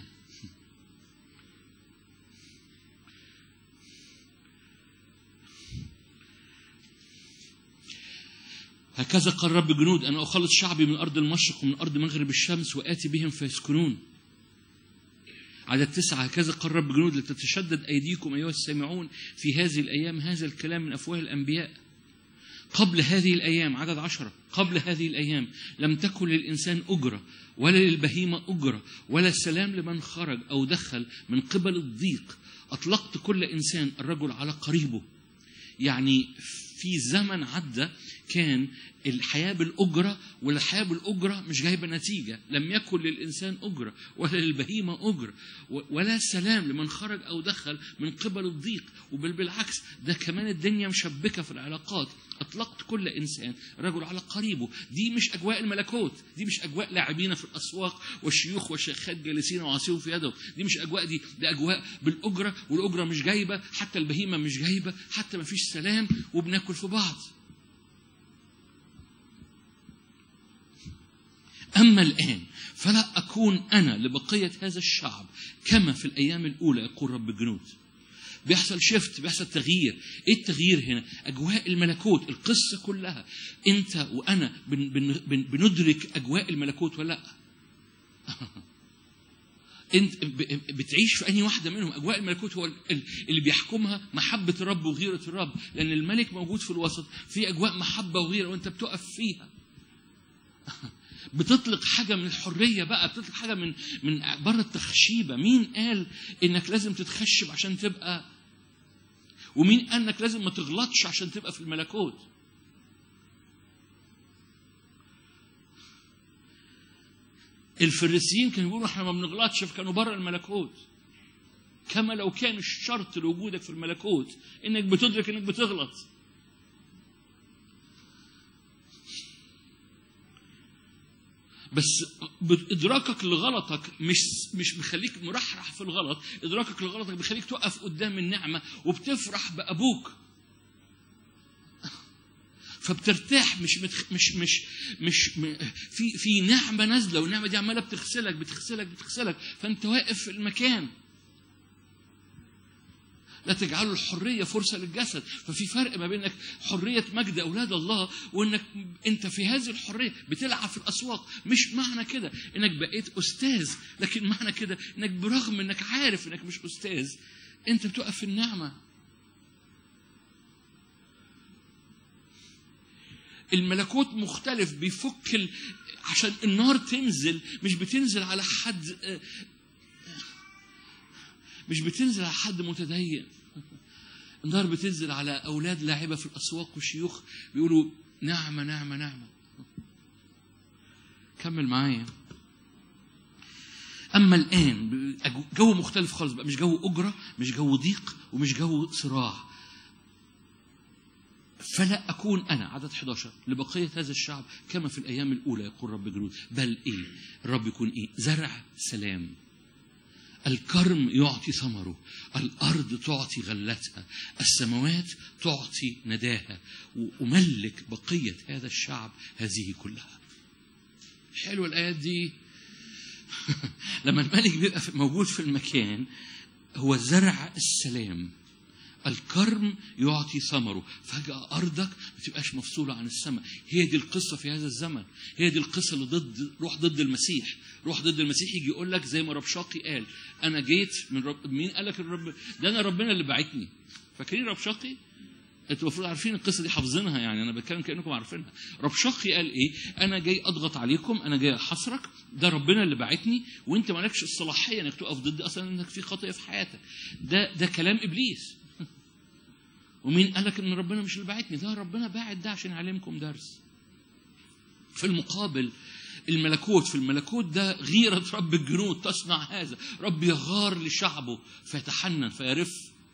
هكذا قال رب جنود أنا أخلص شعبي من أرض المشرق ومن أرض مغرب الشمس وآتي بهم فيسكنون عدد تسعة هكذا قال رب جنود لتتشدد أيديكم أيها السامعون في هذه الأيام هذا الكلام من أفواه الأنبياء قبل هذه الأيام عدد عشرة قبل هذه الأيام لم تكن للإنسان أجرة ولا للبهيمة أجرة ولا سلام لمن خرج أو دخل من قبل الضيق أطلقت كل إنسان الرجل على قريبه يعني في زمن عدى كان الحياة بالأجرة والحياة بالأجرة مش جايبة نتيجة لم يكن للإنسان أجرة ولا للبهيمة أجرة و- ولا سلام لمن خرج أو دخل من قبل الضيق وبل بالعكس ده كمان الدنيا مشبكة في العلاقات أطلقت كل إنسان رجل على قريبه دي مش أجواء الملكوت دي مش أجواء لاعبين في الأسواق والشيوخ والشيخات جالسين وعصيهم في يدهم دي مش أجواء دي ده أجواء بالأجرة والأجرة مش جايبة حتى البهيمة مش جايبة حتى ما فيش سلام وبناكل في بعض أما الآن فلا أكون أنا لبقية هذا الشعب كما في الأيام الأولى يقول رب الجنود بيحصل شيفت بيحصل تغيير ايه التغيير هنا اجواء الملكوت القصه كلها انت وانا بن بن بن بندرك اجواء الملكوت ولا لا انت ب- بتعيش في انهي واحده منهم اجواء الملكوت هو ال- اللي بيحكمها محبه الرب وغيره الرب لان الملك موجود في الوسط في اجواء محبه وغيره وانت بتقف فيها بتطلق حاجة من الحرية بقى بتطلق حاجة من من بره التخشيبة مين قال إنك لازم تتخشب عشان تبقى ومين قال إنك لازم ما تغلطش عشان تبقى في الملكوت الفريسيين كانوا بيقولوا احنا ما بنغلطش فكانوا بره الملكوت كما لو كان الشرط لوجودك في الملكوت انك بتدرك انك بتغلط بس ادراكك لغلطك مش مش بيخليك مرحرح في الغلط ادراكك لغلطك بيخليك تقف قدام النعمه وبتفرح بابوك فبترتاح مش متخ... مش مش مش م... في في نعمه نازله والنعمه دي عماله بتغسلك بتغسلك بتغسلك فانت واقف في المكان لا تجعلوا الحرية فرصة للجسد ففي فرق ما بينك حرية مجد أولاد الله وإنك أنت في هذه الحرية بتلعب في الأسواق مش معنى كده إنك بقيت أستاذ لكن معنى كده إنك برغم إنك عارف إنك مش أستاذ أنت بتقف في النعمة الملكوت مختلف بيفك ال... عشان النار تنزل مش بتنزل على حد مش بتنزل على حد متدين النار بتنزل على أولاد لاعبة في الأسواق وشيوخ بيقولوا نعمة نعمة نعمة كمل معايا أما الآن جو مختلف خالص بقى مش جو أجرة مش جو ضيق ومش جو صراع فلا أكون أنا عدد 11 لبقية هذا الشعب كما في الأيام الأولى يقول رب جنود بل إيه الرب يكون إيه زرع سلام الكرم يعطي ثمره الأرض تعطي غلتها السماوات تعطي نداها وأملك بقية هذا الشعب هذه كلها حلوة الآيات دي لما الملك بيبقى موجود في المكان هو زرع السلام الكرم يعطي ثمره فجأة أرضك ما تبقاش مفصولة عن السماء هي دي القصة في هذا الزمن هي دي القصة اللي ضد روح ضد المسيح روح ضد المسيح يجي يقول لك زي ما رب شاقي قال أنا جيت من رب مين قال لك الرب ده أنا ربنا اللي بعتني فاكرين رب شاقي انتوا المفروض عارفين القصه دي حافظينها يعني انا بتكلم كانكم عارفينها رب شقي قال ايه انا جاي اضغط عليكم انا جاي احصرك ده ربنا اللي بعتني وانت مالكش الصلاحيه انك تقف ضد اصلا انك في خطيه في حياتك ده ده كلام ابليس ومين قال لك ان ربنا مش اللي باعتني ده ربنا باعت ده عشان يعلمكم درس في المقابل الملكوت في الملكوت ده غيرة رب الجنود تصنع هذا رب يغار لشعبه فيتحنن فيرف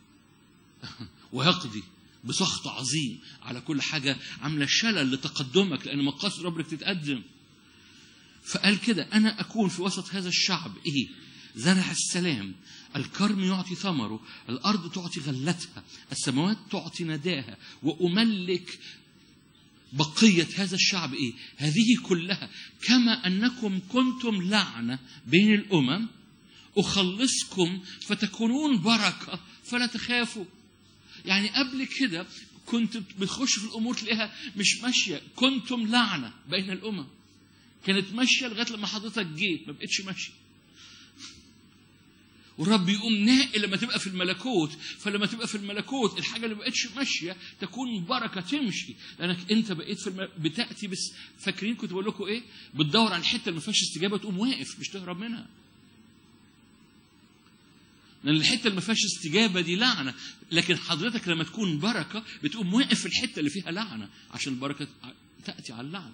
ويقضي بسخط عظيم على كل حاجة عاملة شلل لتقدمك لأن مقاصد ربك تتقدم فقال كده أنا أكون في وسط هذا الشعب إيه زرع السلام الكرم يعطي ثمره الأرض تعطي غلتها السماوات تعطي نداها وأملك بقية هذا الشعب إيه هذه كلها كما أنكم كنتم لعنة بين الأمم أخلصكم فتكونون بركة فلا تخافوا يعني قبل كده كنت بتخش في الأمور تلاقيها مش ماشية كنتم لعنة بين الأمم كانت ماشية لغاية لما حضرتك جيت ما بقتش ماشية والرب يقوم ناقل لما تبقى في الملكوت فلما تبقى في الملكوت الحاجه اللي ما بقتش ماشيه تكون بركه تمشي لانك انت بقيت في الم... بتاتي بس فاكرين كنت بقول لكم ايه بتدور على الحته اللي ما فيهاش استجابه تقوم واقف مش تهرب منها لان الحته اللي ما فيهاش استجابه دي لعنه لكن حضرتك لما تكون بركه بتقوم واقف في الحته اللي فيها لعنه عشان البركه تاتي على اللعنه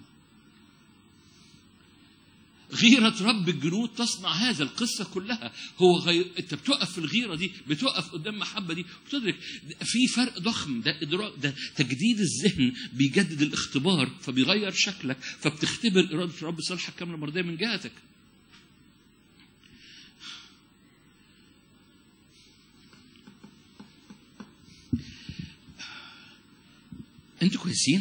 غيرة رب الجنود تصنع هذا القصة كلها هو غير انت بتقف في الغيرة دي بتقف قدام محبة دي وتدرك في فرق ضخم ده إدراك ده تجديد الذهن بيجدد الاختبار فبيغير شكلك فبتختبر إرادة رب صالحة كاملة مرضية من جهتك انتوا كويسين؟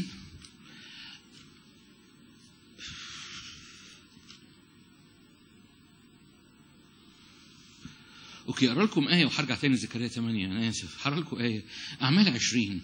اوكي اقرا لكم ايه وهرجع تاني زكريا 8 انا اسف هقرا لكم ايه اعمال 20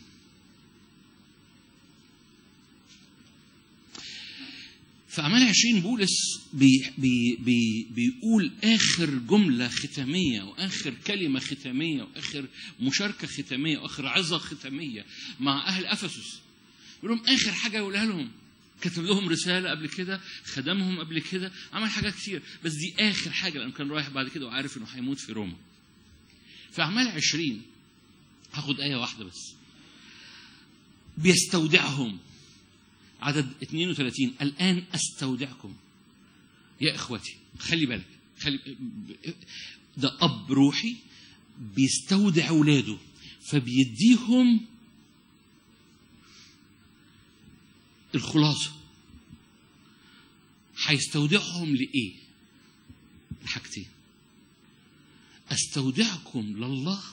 في أعمال 20 بولس بي بي بي بيقول آخر جملة ختامية وآخر كلمة ختامية وآخر مشاركة ختامية وآخر عظة ختامية مع أهل أفسس يقول لهم آخر حاجة يقولها لهم كتب لهم رسالة قبل كده خدمهم قبل كده عمل حاجات كتير بس دي آخر حاجة لأنه كان رايح بعد كده وعارف إنه هيموت في روما في أعمال 20 هاخد آية واحدة بس بيستودعهم عدد 32 الآن أستودعكم يا إخوتي خلي بالك خلي ده أب روحي بيستودع أولاده فبيديهم الخلاصة هيستودعهم لإيه؟ حاجتين أستودعكم لله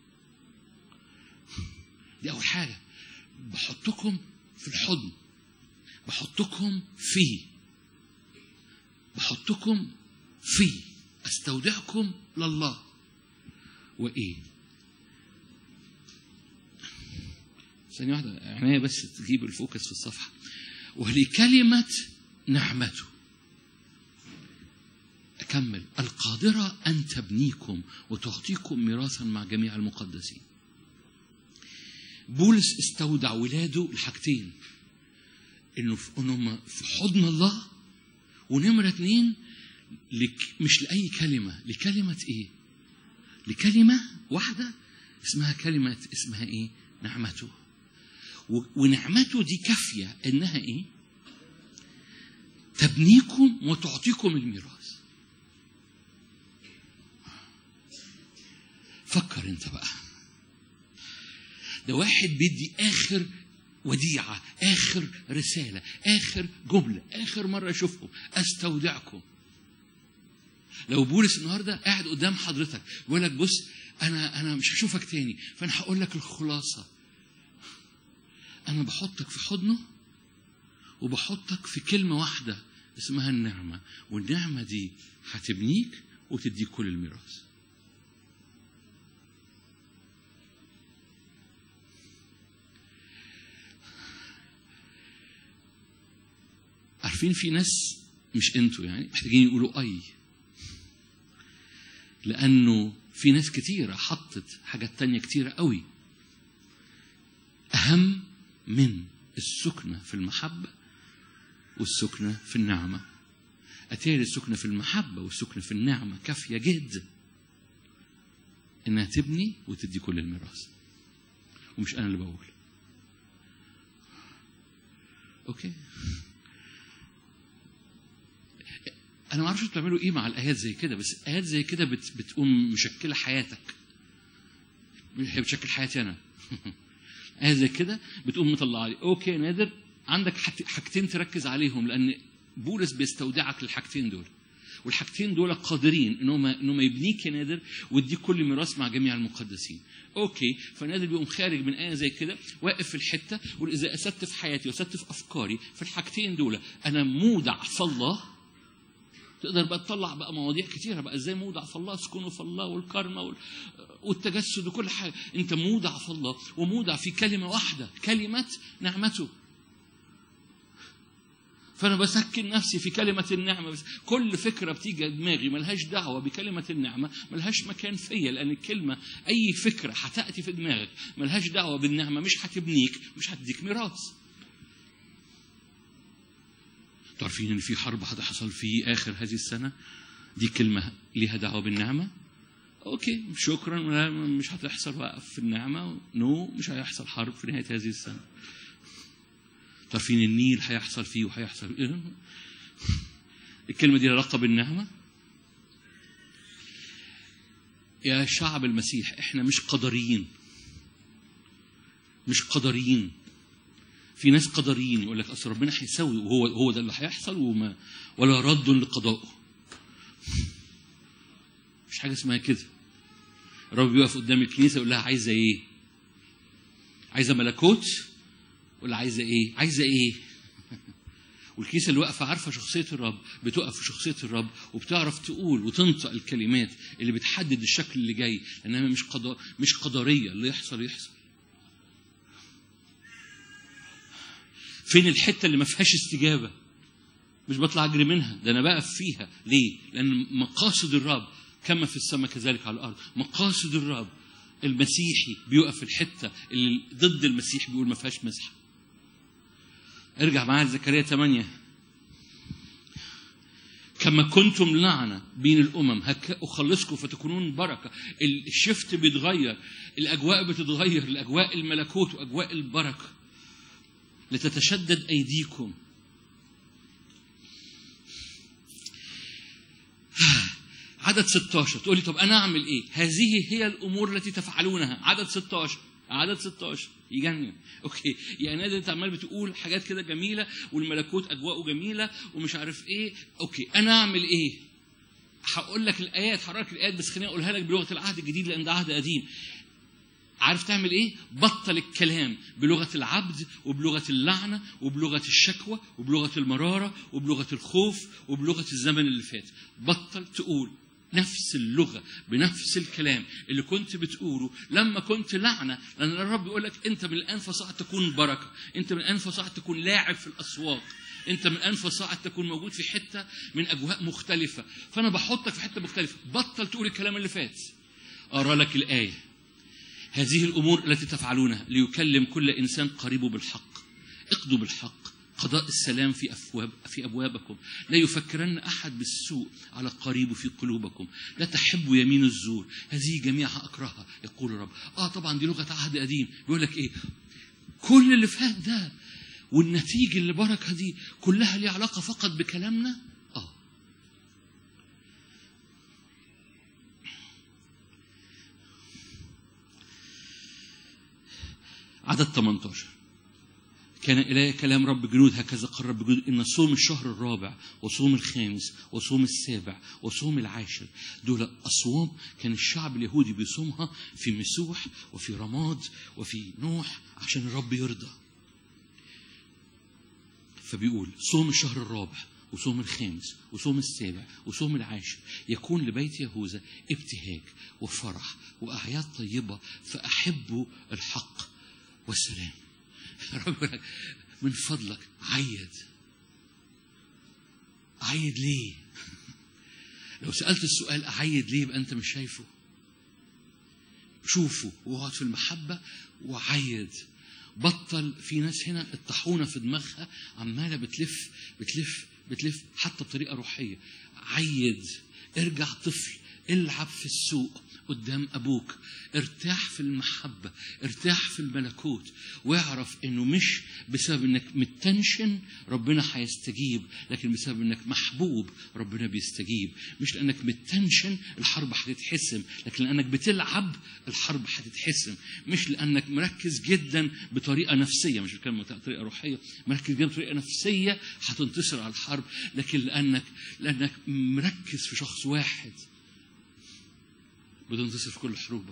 دي أول حاجة بحطكم في الحضن بحطكم فيه بحطكم فيه استودعكم لله وايه ثانية واحدة عناية بس تجيب الفوكس في الصفحة ولكلمة نعمته أكمل القادرة أن تبنيكم وتعطيكم ميراثا مع جميع المقدسين بولس استودع ولاده الحاجتين انه في انهم في حضن الله ونمره اتنين لك مش لاي كلمه لكلمه ايه؟ لكلمه واحده اسمها كلمه اسمها ايه؟ نعمته ونعمته دي كافيه انها ايه؟ تبنيكم وتعطيكم الميراث فكر انت بقى ده واحد بيدي اخر وديعة آخر رسالة آخر جملة آخر مرة أشوفكم أستودعكم لو بولس النهارده قاعد قدام حضرتك بيقول لك بص انا انا مش هشوفك تاني فانا هقول لك الخلاصه انا بحطك في حضنه وبحطك في كلمه واحده اسمها النعمه والنعمه دي هتبنيك وتديك كل الميراث عارفين في ناس مش انتوا يعني محتاجين يقولوا اي لانه في ناس كتيرة حطت حاجات تانية كتيرة قوي أهم من السكنة في المحبة والسكنة في النعمة أتاري السكنة في المحبة والسكنة في النعمة كافية جدا إنها تبني وتدي كل الميراث ومش أنا اللي بقول أوكي انا ما اعرفش بتعملوا ايه مع الايات زي كده بس ايات زي كده بت بتقوم مشكله حياتك هي بتشكل حياتي انا ايات زي كده بتقوم مطلعه لي اوكي نادر عندك حاجتين تركز عليهم لان بولس بيستودعك للحاجتين دول والحاجتين دول قادرين انهم انهم يبنيك يا نادر ويديك كل ميراث مع جميع المقدسين. اوكي فنادر بيقوم خارج من ايه زي كده واقف في الحته يقول اذا اسدت في حياتي واسدت في افكاري في الحاجتين دول انا مودع في الله تقدر بقى تطلع بقى مواضيع كتيره بقى ازاي مودع في الله سكونه في الله والكرمه والتجسد وكل حاجه انت مودع في الله ومودع في كلمه واحده كلمه نعمته فانا بسكن نفسي في كلمه النعمه بس كل فكره بتيجي دماغي ملهاش دعوه بكلمه النعمه ملهاش مكان فيا لان الكلمه اي فكره هتاتي في دماغك ملهاش دعوه بالنعمه مش هتبنيك مش هتديك ميراث تعرفين ان في حرب هتحصل في اخر هذه السنه دي كلمه ليها دعوه بالنعمه اوكي شكرا لا، مش هتحصل وقف في النعمه نو مش هيحصل حرب في نهايه هذه السنه عارفين النيل هيحصل فيه وهيحصل إيه؟ الكلمه دي لها علاقه بالنعمه يا شعب المسيح احنا مش قدريين مش قدريين في ناس قدريين يقول لك اصل ربنا هيسوي وهو هو ده اللي هيحصل وما ولا رد لقضائه مش حاجه اسمها كده الرب بيقف قدام الكنيسه يقول لها عايزه ايه؟ عايزه ملكوت ولا عايزه ايه؟ عايزه ايه؟ والكنيسه اللي واقفه عارفه شخصيه الرب بتقف في شخصيه الرب وبتعرف تقول وتنطق الكلمات اللي بتحدد الشكل اللي جاي لانها مش قضاء مش قدريه اللي يحصل يحصل فين الحته اللي ما فيهاش استجابه مش بطلع اجري منها ده انا بقف فيها ليه لان مقاصد الرب كما في السماء كذلك على الارض مقاصد الرب المسيحي بيقف في الحته اللي ضد المسيح بيقول ما فيهاش مسحه ارجع معايا لزكريا 8 كما كنتم لعنة بين الأمم هك أخلصكم فتكونون بركة ال- الشفت بيتغير الأجواء بتتغير لأجواء الملكوت وأجواء البركة لتتشدد أيديكم عدد 16 تقول لي طب أنا أعمل إيه هذه هي الأمور التي تفعلونها عدد 16 عدد 16 يجنن اوكي يعني نادي انت عمال بتقول حاجات كده جميله والملكوت اجواءه جميله ومش عارف ايه اوكي انا اعمل ايه هقول لك الايات هقرا لك الايات بس خليني اقولها لك بلغه العهد الجديد لان ده عهد قديم عارف تعمل ايه بطل الكلام بلغه العبد وبلغه اللعنه وبلغه الشكوى وبلغه المراره وبلغه الخوف وبلغه الزمن اللي فات بطل تقول نفس اللغة بنفس الكلام اللي كنت بتقوله لما كنت لعنة لأن الرب يقول لك أنت من الآن فصاعد تكون بركة أنت من الآن فصاعد تكون لاعب في الأسواق أنت من الآن فصاعد تكون موجود في حتة من أجواء مختلفة فأنا بحطك في حتة مختلفة بطل تقول الكلام اللي فات أقرأ لك الآية هذه الأمور التي تفعلونها ليكلم كل إنسان قريبه بالحق اقضوا بالحق قضاء السلام في أفواب في أبوابكم لا يفكرن أحد بالسوء على قريبه في قلوبكم لا تحبوا يمين الزور هذه جميعها أكرهها يقول الرب آه طبعا دي لغة عهد قديم بيقول لك إيه كل اللي فات ده والنتيجة اللي بركة دي كلها ليها علاقة فقط بكلامنا آه عدد 18 كان إلي كلام رب جنود هكذا قال رب جنود إن صوم الشهر الرابع وصوم الخامس وصوم السابع وصوم العاشر دول أصوام كان الشعب اليهودي بيصومها في مسوح وفي رماد وفي نوح عشان الرب يرضى فبيقول صوم الشهر الرابع وصوم الخامس وصوم السابع وصوم العاشر يكون لبيت يهوذا ابتهاج وفرح وأعياد طيبة فأحبوا الحق والسلام رب يقول لك من فضلك عيد عيد ليه لو سألت السؤال أعيد ليه يبقى أنت مش شايفه شوفه واقعد في المحبة وعيد بطل في ناس هنا الطاحونة في دماغها عمالة بتلف بتلف بتلف حتى بطريقة روحية عيد ارجع طفل العب في السوق قدام ابوك ارتاح في المحبه ارتاح في الملكوت واعرف انه مش بسبب انك متنشن ربنا هيستجيب لكن بسبب انك محبوب ربنا بيستجيب مش لانك متنشن الحرب هتتحسم لكن لانك بتلعب الحرب هتتحسم مش لانك مركز جدا بطريقه نفسيه مش بتكلم بطريقه روحيه مركز جدا بطريقه نفسيه هتنتصر على الحرب لكن لانك لانك مركز في شخص واحد بتنتصر في كل حروبك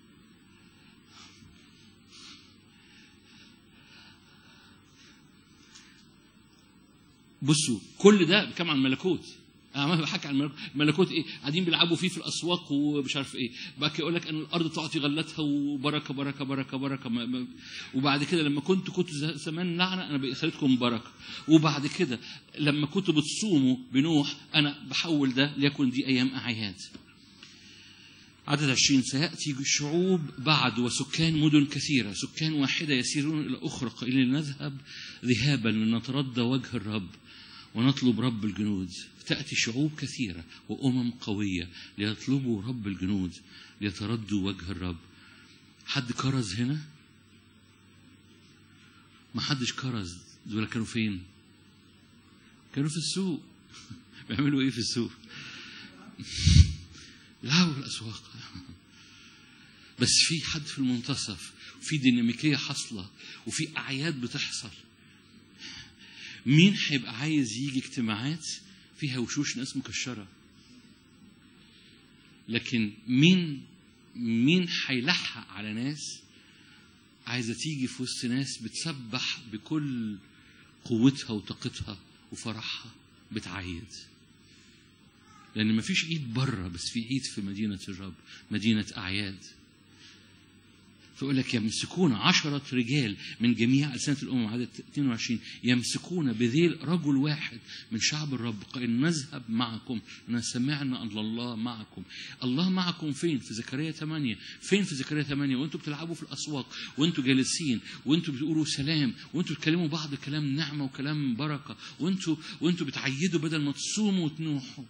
بصوا كل ده بكم عن الملكوت انا ما بحكي عن الملكوت الملكوت ايه قاعدين بيلعبوا فيه في الاسواق ومش عارف ايه بعد كده يقول لك ان الارض تعطي غلتها وبركه بركه بركه بركه ما ما وبعد كده لما كنت كنت زمان لعنه انا خليتكم بركه وبعد كده لما كنتوا بتصوموا بنوح انا بحول ده ليكن دي ايام اعياد عدد عشرين سيأتي شعوب بعد وسكان مدن كثيرة سكان واحدة يسيرون إلى أخرى قائلين نذهب ذهابا لنتردى وجه الرب ونطلب رب الجنود تأتي شعوب كثيرة وأمم قوية ليطلبوا رب الجنود ليتردوا وجه الرب حد كرز هنا ما حدش كرز دول كانوا فين كانوا في السوق بيعملوا ايه في السوق بيلعبوا في الاسواق بس في حد في المنتصف وفي ديناميكيه حاصله وفي اعياد بتحصل مين هيبقى عايز يجي اجتماعات فيها وشوش ناس مكشره لكن مين مين هيلحق على ناس عايزه تيجي في وسط ناس بتسبح بكل قوتها وطاقتها وفرحها بتعيد لان مفيش عيد بره بس في عيد في مدينه الرب مدينه اعياد فيقول لك يمسكون عشرة رجال من جميع ألسنة الأمم عدد 22 يمسكون بذيل رجل واحد من شعب الرب قائل نذهب معكم أنا سمعنا أن الله معكم الله معكم فين في زكريا 8 فين في زكريا 8 وانتوا بتلعبوا في الأسواق وانتوا جالسين وانتوا بتقولوا سلام وانتوا بتكلموا بعض كلام نعمة وكلام بركة وانتوا وانتوا بتعيدوا بدل ما تصوموا وتنوحوا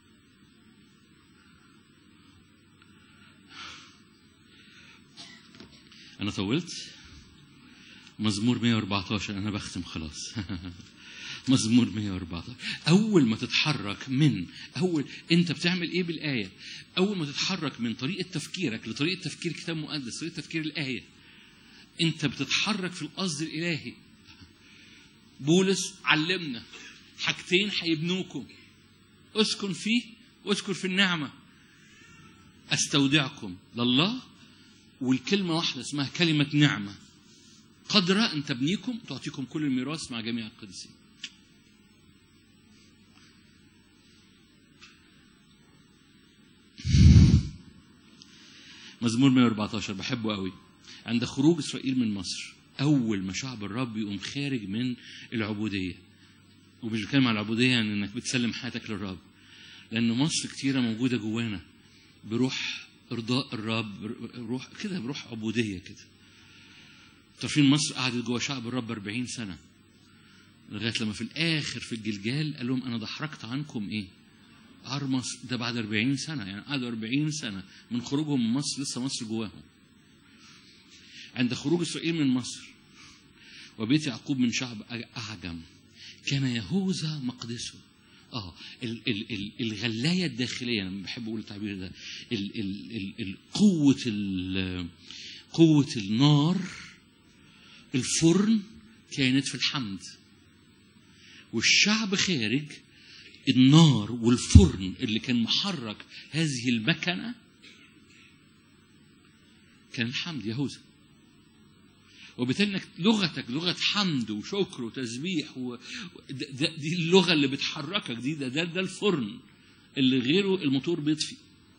أنا طولت مزمور 114 أنا بختم خلاص مزمور 114 أول ما تتحرك من أول أنت بتعمل إيه بالآية أول ما تتحرك من طريقة تفكيرك لطريقة تفكير كتاب مقدس طريقة تفكير الآية أنت بتتحرك في القصد الإلهي بولس علمنا حاجتين هيبنوكم اسكن فيه واذكر في النعمة استودعكم لله والكلمة واحدة اسمها كلمة نعمة قادرة أن تبنيكم وتعطيكم كل الميراث مع جميع القديسين مزمور 114 بحبه قوي عند خروج إسرائيل من مصر أول ما شعب الرب يقوم خارج من العبودية ومش بتكلم على العبودية يعني إنك بتسلم حياتك للرب لأن مصر كتيرة موجودة جوانا بروح ارضاء الرب روح كده بروح عبوديه كده تعرفين مصر قعدت جوه شعب الرب 40 سنه لغايه لما في الاخر في الجلجال قال لهم انا ضحركت عنكم ايه؟ عار مصر ده بعد 40 سنه يعني قعدوا 40 سنه من خروجهم من مصر لسه مصر جواهم عند خروج اسرائيل من مصر وبيت يعقوب من شعب اعجم كان يهوذا مقدسه اه ال ال ال الغلايه الداخليه انا بحب اقول التعبير ده ال ال ال ال قوه ال قوه النار الفرن كانت في الحمد والشعب خارج النار والفرن اللي كان محرك هذه المكنه كان الحمد يهوذا وبالتالي انك لغتك لغه حمد وشكر وتسبيح و... ده دي اللغه اللي بتحركك دي ده, ده ده الفرن اللي غيره الموتور بيطفي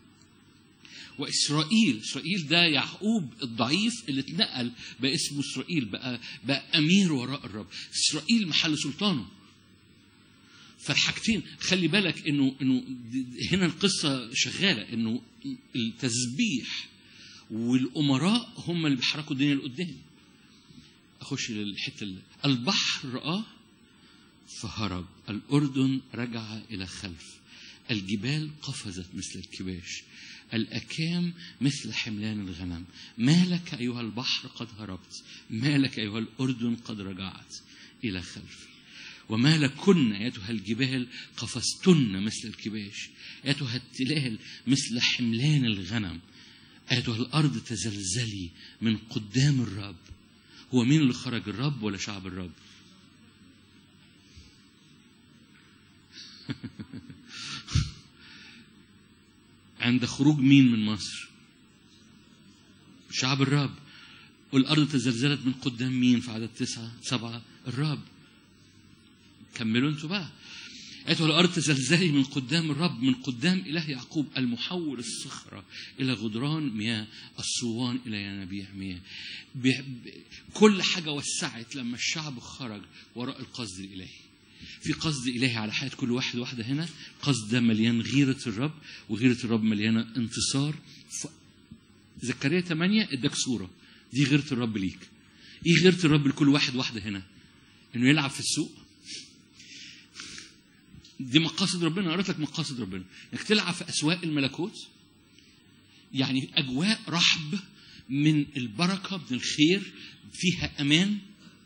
واسرائيل اسرائيل ده يعقوب الضعيف اللي اتنقل بقى اسمه اسرائيل بقى بقى امير وراء الرب اسرائيل محل سلطانه فالحاجتين خلي بالك انه انه هنا القصه شغاله انه التسبيح والامراء هم اللي بيحركوا الدنيا لقدام اخش للحته اللي البحر رآه فهرب الأردن رجع إلى خلف الجبال قفزت مثل الكباش الأكام مثل حملان الغنم ما لك أيها البحر قد هربت ما لك أيها الأردن قد رجعت إلى خلف وما لكن أيتها الجبال قفزتن مثل الكباش أيتها التلال مثل حملان الغنم أيتها الأرض تزلزلي من قدام الرب هو مين اللي خرج الرب ولا شعب الرب عند خروج مين من مصر شعب الرب والأرض تزلزلت من قدام مين في عدد تسعة سبعة الرب كملوا انتوا بقى أيتها الأرض تزلزلي من قدام الرب من قدام إله يعقوب المحول الصخرة إلى غدران مياه الصوان إلى ينابيع مياه كل حاجة وسعت لما الشعب خرج وراء القصد الإلهي في قصد إلهي على حياة كل واحد واحدة هنا قصد ده مليان غيرة الرب وغيرة الرب مليانة انتصار ف... زكريا 8 اداك صورة دي غيرة الرب ليك ايه غيرة الرب لكل واحد واحدة هنا انه يلعب في السوق دي مقاصد ربنا قريت لك مقاصد ربنا انك تلعب في اسواق الملكوت يعني اجواء رحب من البركه من الخير فيها امان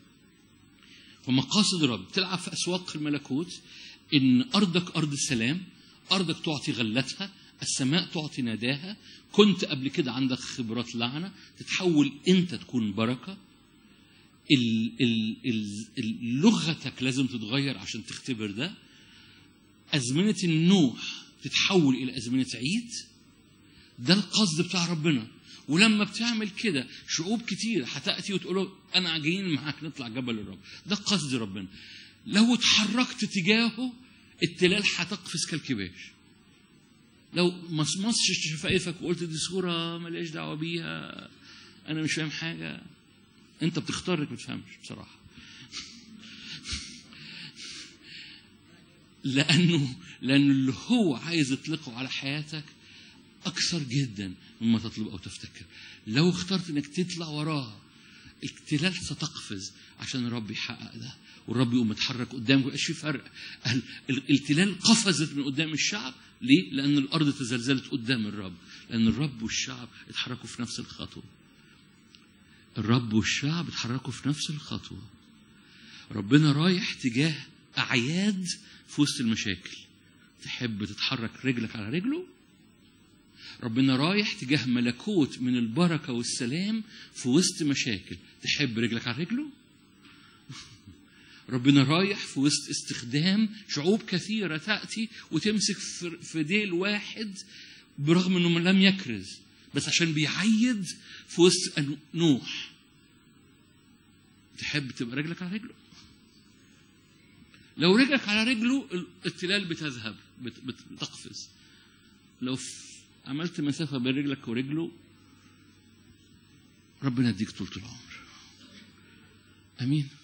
ومقاصد الرب تلعب في اسواق الملكوت ان ارضك ارض السلام ارضك تعطي غلتها السماء تعطي ناداها كنت قبل كده عندك خبرات لعنه تتحول انت تكون بركه ال ال ال ال- لغتك لازم تتغير عشان تختبر ده أزمنة النوح تتحول إلى أزمنة عيد ده القصد بتاع ربنا ولما بتعمل كده شعوب كتير هتأتي وتقول له أنا جايين معاك نطلع جبل الرب ده قصد ربنا لو اتحركت تجاهه التلال هتقفز كالكباش لو مصمصش شفايفك وقلت دي صورة ملياش دعوة بيها أنا مش فاهم حاجة أنت بتختار إنك ما تفهمش بصراحة لأنه لأن اللي هو عايز يطلقه على حياتك أكثر جدا مما تطلب أو تفتكر لو اخترت إنك تطلع وراه التلال ستقفز عشان الرب يحقق ده والرب يقوم يتحرك قدامك ميبقاش في فرق ال- ال- التلال قفزت من قدام الشعب ليه؟ لأن الأرض تزلزلت قدام الرب لأن الرب والشعب اتحركوا في نفس الخطوة الرب والشعب اتحركوا في نفس الخطوة ربنا رايح تجاه أعياد في وسط المشاكل تحب تتحرك رجلك على رجله ربنا رايح تجاه ملكوت من البركة والسلام في وسط مشاكل تحب رجلك على رجله ربنا رايح في وسط استخدام شعوب كثيرة تأتي وتمسك في- في ديل واحد برغم انه لم يكرز بس عشان بيعيد في وسط أنو- نوح تحب تبقى رجلك على رجله لو رجلك على رجله ال- التلال بتذهب بت- بت- بتقفز لو ف- عملت مسافة بين رجلك ورجله ربنا يديك طول العمر امين